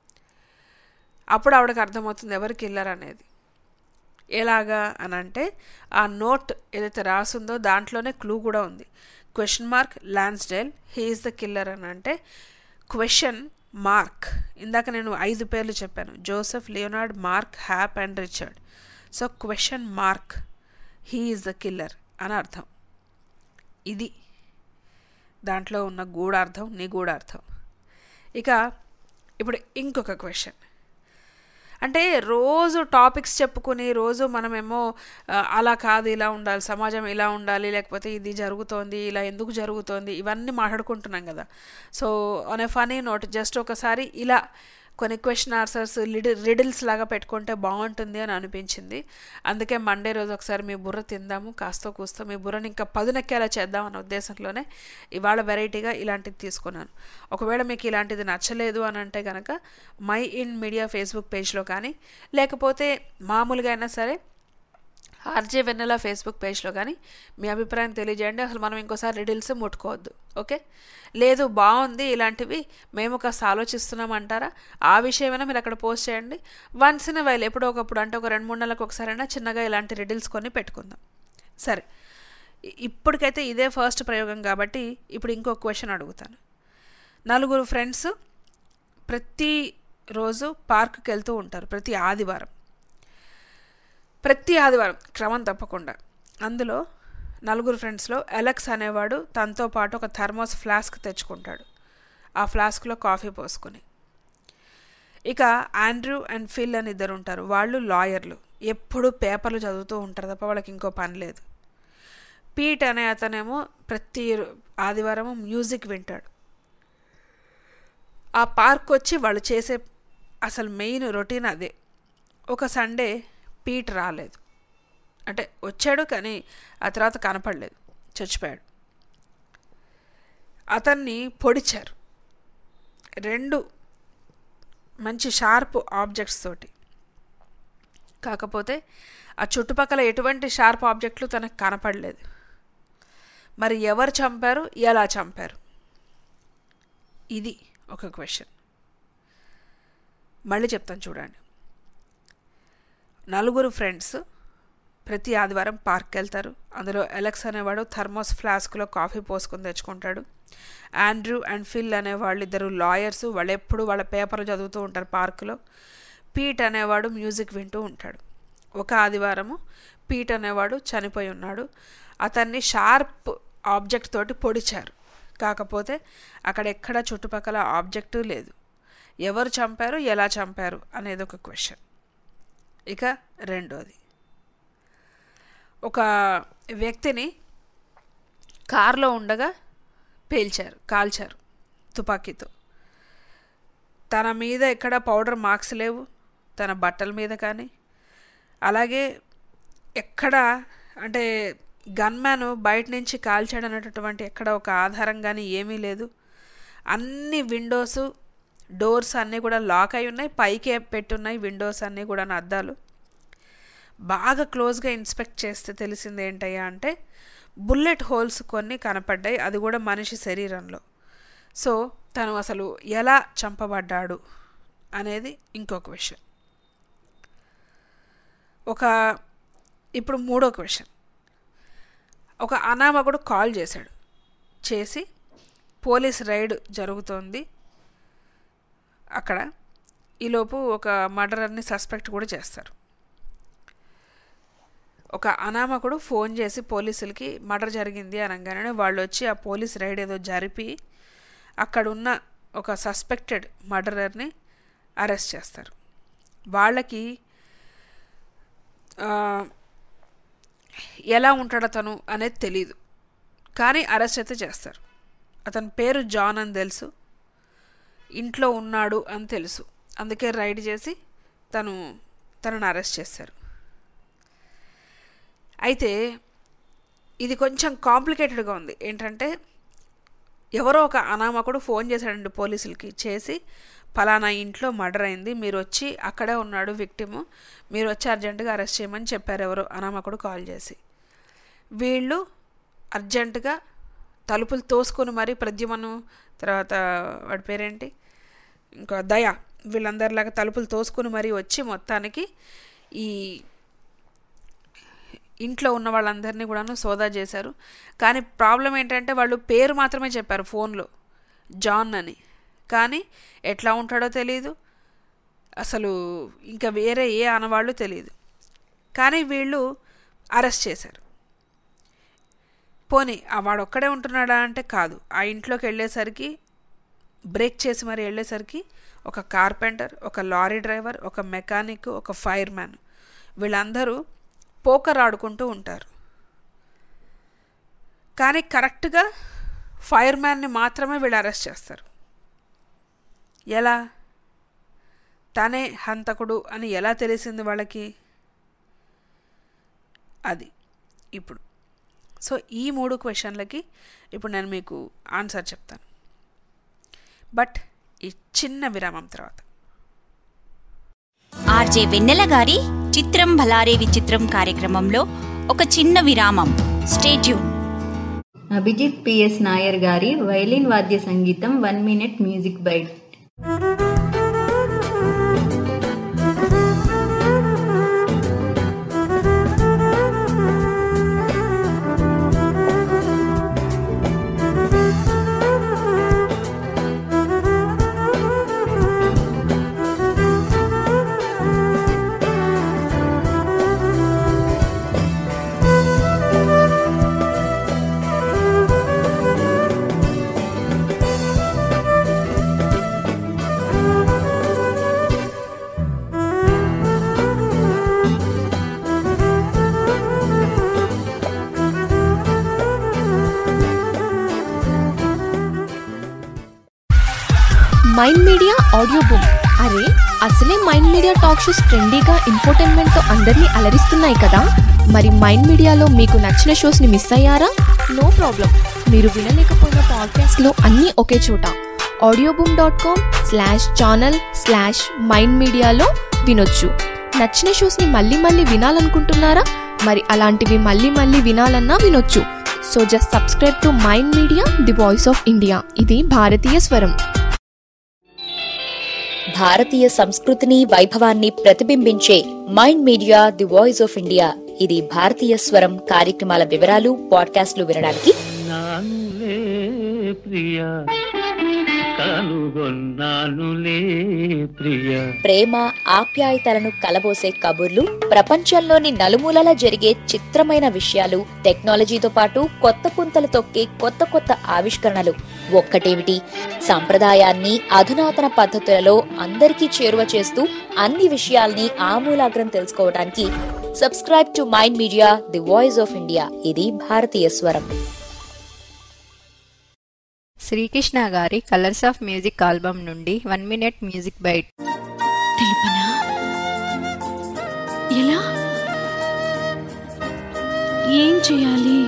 అప్పుడు ఆవిడకి అర్థమవుతుంది ఎవరు కిల్లర్ అనేది ఎలాగా అని అంటే ఆ నోట్ ఏదైతే రాసిందో దాంట్లోనే క్లూ కూడా ఉంది question mark Lansdale he is the killer అని అంటే క్వశ్చన్ మార్క్ ఇందాక నేను ఐదు పేర్లు చెప్పాను Joseph Leonard Mark Hap and Richard so question mark he is the killer అని అర్థం ఇది దాంట్లో ఉన్న గూఢార్థం నిగూఢార్థం ఇక ఇప్పుడు ఇంకొక క్వశ్చన్ అంటే రోజు టాపిక్స్ చెప్పుకుని రోజు మనమేమో ఆ, అలా కాదు ఇలా ఉండాలి సమాజం ఇలా ఉండాలి లేకపోతే ఇది జరుగుతోంది ఇలా ఎందుకు జరుగుతోంది ఇవన్నీ మాట్లాడుకుంటున్నాం కదా so on a funny note just ఒకసారి ఇలా కొన్ని క్వశ్చన్ ఆన్సర్స్ లిడి రిడిల్స్ లాగా పెట్టుకుంటే బాగుంటుంది అని అనిపించింది అందుకే మండే రోజు ఒకసారి మీ బుర్ర తిందాము కాస్త కూస్తో మీ బుర్రని ఇంకా పదునెక్కేలా చేద్దాం అన్న ఉద్దేశంలోనే ఇవాళ వెరైటీగా ఇలాంటిది తీసుకున్నాను ఒకవేళ మీకు ఇలాంటిది నచ్చలేదు అని అంటే కనుక మై ఇన్ మీడియా ఫేస్బుక్ పేజ్లో కానీ లేకపోతే మామూలుగా అయినా సరే ఆర్జే వెన్నెల ఫేస్బుక్ పేజ్లో కానీ మీ అభిప్రాయం తెలియజేయండి అసలు మనం ఇంకోసారి రిడిల్స్ ముట్టుకోవద్దు ఓకే లేదు బాగుంది ఇలాంటివి మేము కాస్త ఆలోచిస్తున్నాం అంటారా ఆ విషయమైనా మీరు అక్కడ పోస్ట్ చేయండి వన్స్ ఇన్ వైల్ ఎప్పుడో ఒకప్పుడు అంటే ఒక రెండు మూడు నెలలకు ఒకసారైనా చిన్నగా ఇలాంటి రిడిల్స్ కొన్ని పెట్టుకుందాం సరే ఇ- ఇప్పటికైతే ఇదే ఫస్ట్ ప్రయోగం కాబట్టి ఇప్పుడు ఇంకో క్వశ్చన్ అడుగుతాను నలుగురు ఫ్రెండ్స్ ప్రతి రోజు పార్క్కి వెళ్తూ ఉంటారు ప్రతి ఆదివారం ప్రతి ఆదివారం క్రమం తప్పకుండా అందులో నలుగురు ఫ్రెండ్స్లో ఎలక్స్ అనేవాడు తనతో పాటు ఒక థర్మోస్ ఫ్లాస్క్ తెచ్చుకుంటాడు ఆ ఫ్లాస్క్లో కాఫీ పోసుకొని ఇక ఆండ్రూ అండ్ ఫిల్ అని ఇద్దరు ఉంటారు వాళ్ళు లాయర్లు ఎప్పుడు పేపర్లు చదువుతూ ఉంటారు తప్ప వాళ్ళకి ఇంకో పని లేదు పీట్ అనే అతనేమో ప్రతి ఆదివారము మ్యూజిక్ వింటాడు ఆ పార్క్ వచ్చి వాళ్ళు చేసే అసలు మెయిన్ రొటీన్ అదే ఒక సండే పీట్ రాలేదు అంటే వచ్చాడు కానీ ఆ తర్వాత కనపడలేదు చచ్చిపోయాడు అతన్ని పొడిచారు రెండు మంచి షార్ప్ ఆబ్జెక్ట్స్ తోటి కాకపోతే ఆ చుట్టుపక్కల ఎటువంటి షార్ప్ ఆబ్జెక్టులు తనకు కనపడలేదు మరి ఎవరు చంపారు ఎలా చంపారు ఇది ఒక క్వశ్చన్ మళ్ళీ చెప్తాను చూడండి నలుగురు ఫ్రెండ్స్ ప్రతి ఆదివారం పార్క్కి వెళ్తారు అందులో ఎలక్స్ అనేవాడు థర్మోస్ ఫ్లాస్క్లో కాఫీ పోసుకొని తెచ్చుకుంటాడు ఆండ్రూ అండ్ ఫిల్ అనేవాళ్ళు ఇద్దరు లాయర్స్ వాళ్ళు ఎప్పుడు వాళ్ళ పేపర్లు చదువుతూ ఉంటారు పార్కులో పీట్ అనేవాడు మ్యూజిక్ వింటూ ఉంటాడు ఒక ఆదివారము పీట్ అనేవాడు చనిపోయి ఉన్నాడు అతన్ని షార్ప్ ఆబ్జెక్ట్ తోటి పొడిచారు కాకపోతే అక్కడ ఎక్కడ చుట్టుపక్కల ఆబ్జెక్టు లేదు ఎవరు చంపారు ఎలా చంపారు అనేది ఒక క్వశ్చన్ ఇక రెండోది ఒక వ్యక్తిని కారులో ఉండగా పేల్చారు కాల్చారు తుపాకీతో తన మీద ఎక్కడ పౌడర్ మార్క్స్ లేవు తన బట్టల మీద కానీ అలాగే ఎక్కడ అంటే గన్మ్యాన్ బయట నుంచి కాల్చాడు అనేటటువంటి ఎక్కడ ఒక ఆధారం కానీ ఏమీ లేదు అన్ని విండోస్ డోర్స్ అన్నీ కూడా లాక్ అయి ఉన్నాయి పైకి పెట్టున్నాయి విండోస్ అన్నీ కూడా అద్దాలు బాగా క్లోజ్గా ఇన్స్పెక్ట్ చేస్తే తెలిసింది ఏంటయ్యా అంటే బుల్లెట్ హోల్స్ కొన్ని కనపడ్డాయి అది కూడా మనిషి శరీరంలో సో తను అసలు ఎలా చంపబడ్డాడు అనేది ఇంకొక విషయం ఒక ఇప్పుడు మూడో క్వశ్చన్ ఒక అనామకుడు కాల్ చేశాడు చేసి పోలీస్ రైడ్ జరుగుతోంది అక్కడ ఈలోపు ఒక మర్డరర్ని సస్పెక్ట్ కూడా చేస్తారు ఒక అనామకుడు ఫోన్ చేసి పోలీసులకి మర్డర్ జరిగింది అనగానే వాళ్ళు వచ్చి ఆ పోలీస్ రైడ్ ఏదో జరిపి అక్కడ ఉన్న ఒక సస్పెక్టెడ్ మర్డరర్ని అరెస్ట్ చేస్తారు వాళ్ళకి ఆ, ఎలా ఉంటాడు అతను అనేది తెలీదు కానీ అరెస్ట్ అయితే చేస్తారు అతని పేరు జాన్ అని తెలుసు ఇంట్లో ఉన్నాడు అని తెలుసు అందుకే రైడ్ చేసి తను తనను అరెస్ట్ చేశారు అయితే ఇది కొంచెం కాంప్లికేటెడ్గా ఉంది ఏంటంటే ఎవరో ఒక అనామకుడు ఫోన్ చేశాడండి పోలీసులకి చేసి పలానా ఇంట్లో మర్డర్ అయింది మీరు వచ్చి అక్కడే ఉన్నాడు విక్టిము మీరు వచ్చి అర్జెంటుగా అరెస్ట్ చేయమని చెప్పారు ఎవరో అనామకుడు కాల్ చేసి వీళ్ళు అర్జెంటుగా తలుపులు తోసుకొని మరీ ప్రద్యుమను తర్వాత వాడి పేరేంటి ఇంకా దయ వీళ్ళందరిలాగా తలుపులు తోసుకొని మరీ వచ్చి మొత్తానికి ఈ ఇంట్లో ఉన్న వాళ్ళందరినీ కూడాను సోదా చేశారు కానీ ప్రాబ్లం ఏంటంటే వాళ్ళు పేరు మాత్రమే చెప్పారు ఫోన్లో జాన్ అని కానీ ఎట్లా ఉంటాడో తెలియదు అసలు ఇంకా వేరే ఏ ఆనవాళ్ళు తెలియదు కానీ వీళ్ళు అరెస్ట్ చేశారు పోనీ ఆ వాడు ఒక్కడే ఉంటున్నాడా అంటే కాదు ఆ ఇంట్లోకి వెళ్ళేసరికి బ్రేక్ చేసి మరి వెళ్ళేసరికి ఒక కార్పెంటర్ ఒక లారీ డ్రైవర్ ఒక మెకానిక్ ఒక ఫైర్ మ్యాన్ వీళ్ళందరూ పోకర్ ఆడుకుంటూ ఉంటారు కానీ కరెక్ట్గా ఫైర్ మ్యాన్ని మాత్రమే వీళ్ళు అరెస్ట్ చేస్తారు ఎలా తనే హంతకుడు అని ఎలా తెలిసింది వాళ్ళకి అది ఇప్పుడు సో ఈ మూడు క్వశ్చన్లకి ఇప్పుడు నేను మీకు ఆన్సర్ చెప్తాను బట్ ఈ చిన్న విరామం తర్వాత ఆర్జే వెన్నెల గారి చిత్రం భలారే విచిత్రం కార్యక్రమంలో ఒక చిన్న విరామం స్టేట్యూన్ అభిజిత్ పిఎస్ నాయర్ గారి వైలిన్ వాద్య సంగీతం one minute music bite mind media audio book అరే అసలే మైండ్ మీడియా టాక్ షోస్ ట్రెండీగా ఇన్ఫోటైన్మెంట్తో అందరినీ అలరిస్తున్నాయి కదా మరి మైండ్ మీడియాలో మీకు నచ్చిన షోస్ని మిస్ అయ్యారా నో ప్రాబ్లం మీరు వినలేకపోయిన పాడ్కాస్ట్లో అన్నీ ఒకే చోట Audioboom dot com slash channel slash mind మీడియాలో వినొచ్చు నచ్చిన షోస్ని మళ్ళీ మళ్ళీ వినాలనుకుంటున్నారా మరి అలాంటివి మళ్ళీ మళ్ళీ వినాలన్నా వినొచ్చు so just subscribe to mind media the voice of India ఇది భారతీయ స్వరం భారతీయ సంస్కృతిని వైభవాన్ని ప్రతిబింబించే mind media the voice of India ఇది భారతీయ స్వరం కార్యక్రమాల వివరాలు పాడ్కాస్ట్లు వినడానికి నానులే ప్రియ కనుగొన్నానులే ప్రియ ప్రేమ ఆప్యాయతలను కలబోసే కబుర్లు ప్రపంచంలోని నలుమూలలా జరిగే చిత్రమైన విషయాలు టెక్నాలజీతో పాటు కొత్త పుంతలు తొక్కే కొత్త కొత్త ఆవిష్కరణలు ఒక్కటేమిటి సంప్రదాయాన్ని అధునాతన పద్ధతులలో అందరికీ చేరువ చేస్తూ అన్ని విషయాల్ని ఆమూలాగ్రం తెలుసుకోవడానికి subscribe to mind media the voice of India ఇది భారతీయ స్వరం శ్రీకృష్ణ గారి కలర్స్ ఆఫ్ మ్యూజిక్ ఆల్బమ్ నుండి వన్ మినిట్ మ్యూజిక్ బైట్ తెలుపనా ఎలా ఏం చేయాలి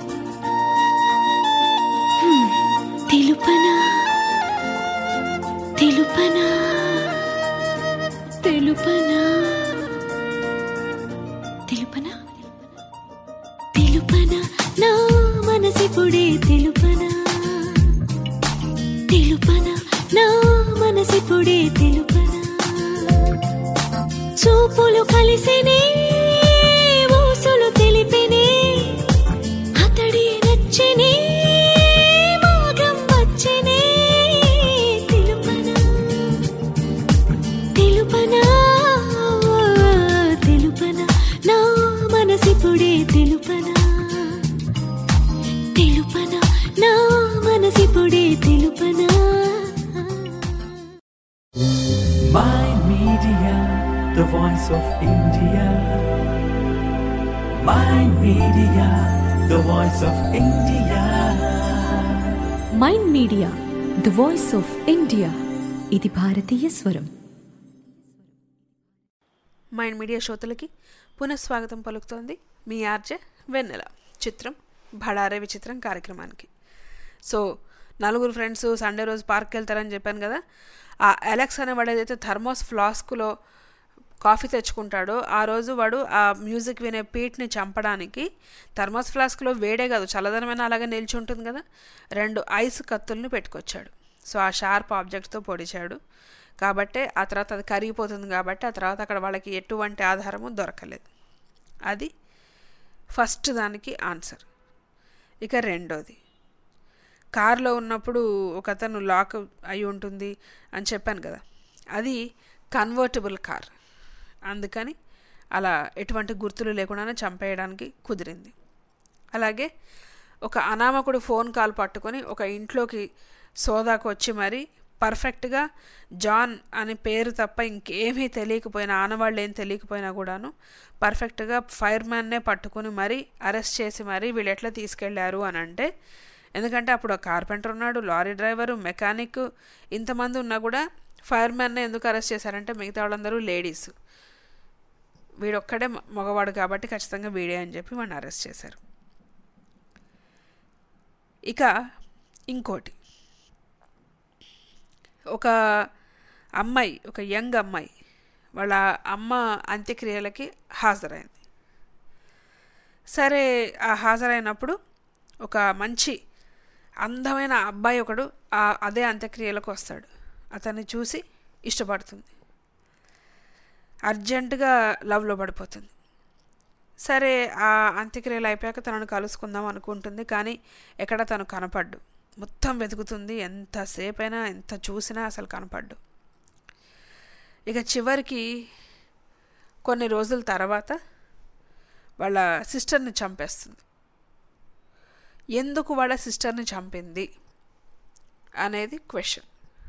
హ్మ్, తెలుపనా తెలుపనా తెలుపనా తెలుపనా తెలుపనా నా మనసిపుడే తెలుపనా తెలుపనా నా మనసిపుడే తెలుపనా చూపులు కలిసినే ఊసులు తెలిపినే అతడి నచ్చనే మాగం వచ్చనే తెలుపనా తెలుపనా తెలుపనా నా మనసిపుడే తెలుపనా తెలుపనా నా మనసిపుడే తెలుపనా Mind Media, the voice of India. Mind Media, the voice of India. Mind media the voice of India ఇది భారతీయ స్వరం మైండ్ మీడియా శ్రోతలకి పునఃస్వాగతం పలుకుతోంది మీ ఆర్జే వెన్నెల చిత్రం భడారే విచిత్రం కార్యక్రమానికి సో నలుగురు ఫ్రెండ్స్ సండే రోజు పార్క్కి వెళ్తారని చెప్పాను కదా ఆ అలెక్స్ అనేవాడు ఏదైతే థర్మోస్ ఫ్లాస్క్లో కాఫీ తెచ్చుకుంటాడో ఆ రోజు వాడు ఆ మ్యూజిక్ వినే పీట్ని చంపడానికి థర్మోస్ ఫ్లాస్క్లో వేడే కాదు చల్లదనమైన అలాగే నిలిచి ఉంటుంది కదా రెండు ఐస్ కత్తుల్ని పెట్టుకొచ్చాడు సో ఆ షార్ప్ ఆబ్జెక్ట్తో పొడిచాడు కాబట్టే ఆ తర్వాత అది కరిగిపోతుంది కాబట్టి ఆ తర్వాత అక్కడ వాళ్ళకి ఎటువంటి ఆధారము దొరకలేదు అది ఫస్ట్ దానికి ఆన్సర్ ఇక రెండోది కార్లో ఉన్నప్పుడు ఒక అతను లాక్ అయి ఉంటుంది అని చెప్పాను కదా అది కన్వర్టబుల్ కార్ అందుకని అలా ఎటువంటి గుర్తులు లేకుండానే చంపేయడానికి కుదిరింది అలాగే ఒక అనామకుడు ఫోన్ కాల్ పట్టుకొని ఒక ఇంట్లోకి సోదాకు వచ్చి మరి పర్ఫెక్ట్గా జాన్ అనే పేరు తప్ప ఇంకేమీ తెలియకపోయినా ఆనవాళ్ళు ఏం తెలియకపోయినా కూడాను పర్ఫెక్ట్గా ఫైర్ మ్యాన్నే పట్టుకొని మరీ అరెస్ట్ చేసి మరీ వీళ్ళు ఎట్లా తీసుకెళ్లారు అని అంటే ఎందుకంటే అప్పుడు కార్పెంటర్ ఉన్నాడు లారీ డ్రైవరు మెకానిక్ ఇంతమంది ఉన్నా కూడా ఫైర్ మ్యాన్నే ఎందుకు అరెస్ట్ చేశారంటే మిగతా వాళ్ళందరూ లేడీస్ వీడొక్కడే మ- మగవాడు కాబట్టి ఖచ్చితంగా వీడే అని చెప్పి వాడిని అరెస్ట్ చేశారు ఇక ఇంకోటి ఒక అమ్మాయి ఒక యంగ్ అమ్మాయి వాళ్ళ అమ్మ అంత్యక్రియలకి హాజరైంది సరే ఆ హాజరైనప్పుడు ఒక మంచి అందమైన అబ్బాయి ఒకడు ఆ అదే అంత్యక్రియలకు వస్తాడు అతన్ని చూసి ఇష్టపడుతుంది అర్జెంటుగా లవ్లో పడిపోతుంది సరే ఆ అంత్యక్రియలు అయిపోయాక తనను కలుసుకుందాం అనుకుంటుంది కానీ ఎక్కడ తను కనపడ్డు మొత్తం వెతుకుతుంది ఎంతసేపు అయినా ఎంత చూసినా అసలు కనపడ్డు ఇక చివరికి కొన్ని రోజుల తర్వాత వాళ్ళ సిస్టర్ని చంపేస్తుంది ఎందుకు వాళ్ళ సిస్టర్ని చంపింది అనేది క్వశ్చన్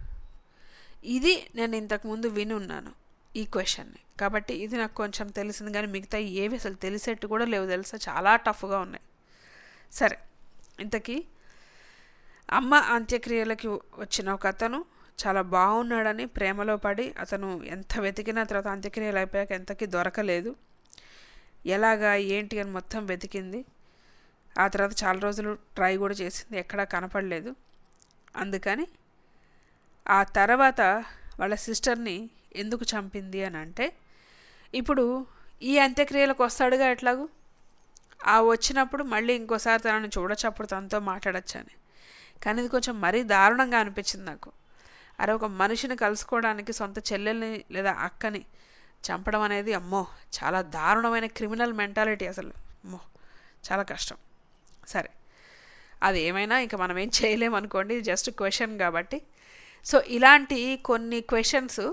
ఇది నేను ఇంతకుముందు విని ఉన్నాను ఈ క్వశ్చన్ని కాబట్టి ఇది నాకు కొంచెం తెలిసింది కానీ మిగతా ఏవి అసలు తెలిసేట్టు కూడా లేవు తెలుసా చాలా టఫ్గా ఉన్నాయి సరే ఇంతకీ అమ్మ అంత్యక్రియలకి వచ్చిన ఒక అతను చాలా బాగున్నాడని ప్రేమలో పడి అతను ఎంత వెతికినా తర్వాత అంత్యక్రియలు అయిపోయాక ఎంతకీ దొరకలేదు ఎలాగా ఏంటి అని మొత్తం వెతికింది ఆ తర్వాత చాలా రోజులు ట్రై కూడా చేసింది ఎక్కడా కనపడలేదు అందుకని ఆ తర్వాత వాళ్ళ సిస్టర్ని ఎందుకు చంపింది అని అంటే ఇప్పుడు ఈ అంత్యక్రియలకు వస్తాడుగా ఎట్లాగూ ఆ వచ్చినప్పుడు మళ్ళీ ఇంకోసారి తనని చూడొచ్చు అప్పుడు తనతో మాట్లాడచ్చు అని కానీ ఇది కొంచెం మరీ దారుణంగా అనిపించింది నాకు అరే ఒక మనిషిని కలుసుకోవడానికి సొంత చెల్లెల్ని లేదా అక్కని చంపడం అనేది అమ్మో చాలా దారుణమైన క్రిమినల్ మెంటాలిటీ అసలు అమ్మో చాలా కష్టం సరే అది ఏమైనా ఇంకా మనం ఏం చేయలేం అనుకోండి జస్ట్ క్వశ్చన్ కాబట్టి సో ఇలాంటి కొన్ని క్వశ్చన్స్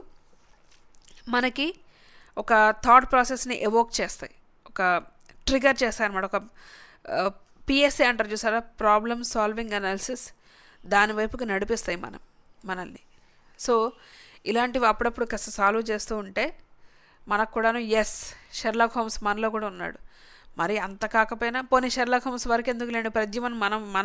మనకి ఒక థాట్ ప్రాసెస్ని ఎవోక్ చేస్తాయి ఒక ట్రిగర్ చేస్తాయి అనమాట ఒక పిఎస్ఏ అంటారు చూసారా ప్రాబ్లమ్ సాల్వింగ్ అనాలిసిస్ దాని వైపుకి నడిపిస్తాయి మనం మనల్ని సో ఇలాంటివి అప్పుడప్పుడు కాస్త సాల్వ్ చేస్తూ ఉంటే మనకు కూడాను ఎస్ షెర్లాక్ హోమ్స్ మనలో కూడా ఉన్నాడు మరి అంత కాకపోయినా పోనీ షెర్లాక్ హోమ్స్ వరకు ఎందుకు లేండి ప్రద్యుమన్ మనం మన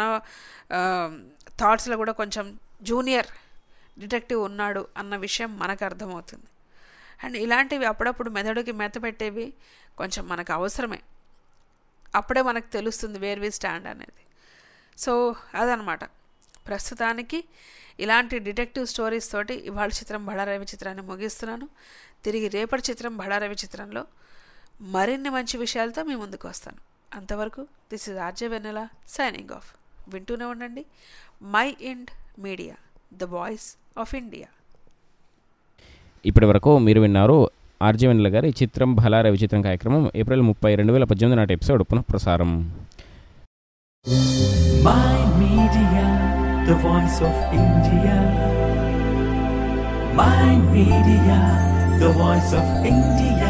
థాట్స్లో కూడా కొంచెం జూనియర్ డిటెక్టివ్ ఉన్నాడు అన్న విషయం మనకు అర్థమవుతుంది అండ్ ఇలాంటివి అప్పుడప్పుడు మెదడుకి మెత్త పెట్టేవి కొంచెం మనకు అవసరమే అప్పుడే మనకు తెలుస్తుంది వేర్ వి స్టాండ్ అనేది సో అదనమాట ప్రస్తుతానికి ఇలాంటి డిటెక్టివ్ స్టోరీస్ తోటి ఇవాళ చిత్రం బడారవి చిత్రాన్ని ముగిస్తున్నాను తిరిగి రేపటి చిత్రం బడారవి చిత్రంలో మరిన్ని మంచి విషయాలతో మీ ముందుకు వస్తాను అంతవరకు this is RJ Vennela signing off వింటూనే ఉండండి mind media the voice of India ఇప్పటి వరకు మీరు విన్నారు ఆర్జే వెన్నెల గారి చిత్రం భలార విచిత్రం కార్యక్రమం ఏప్రిల్ ముప్పై రెండు వేల పద్దెనిమిది నాటి ఎపిసోడ్ పునః ప్రసారం Mind Media, the voice of India. Mind Media, the voice of India.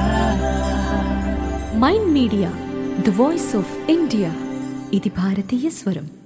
Mind media the voice of India ఇది భారతీయ స్వరం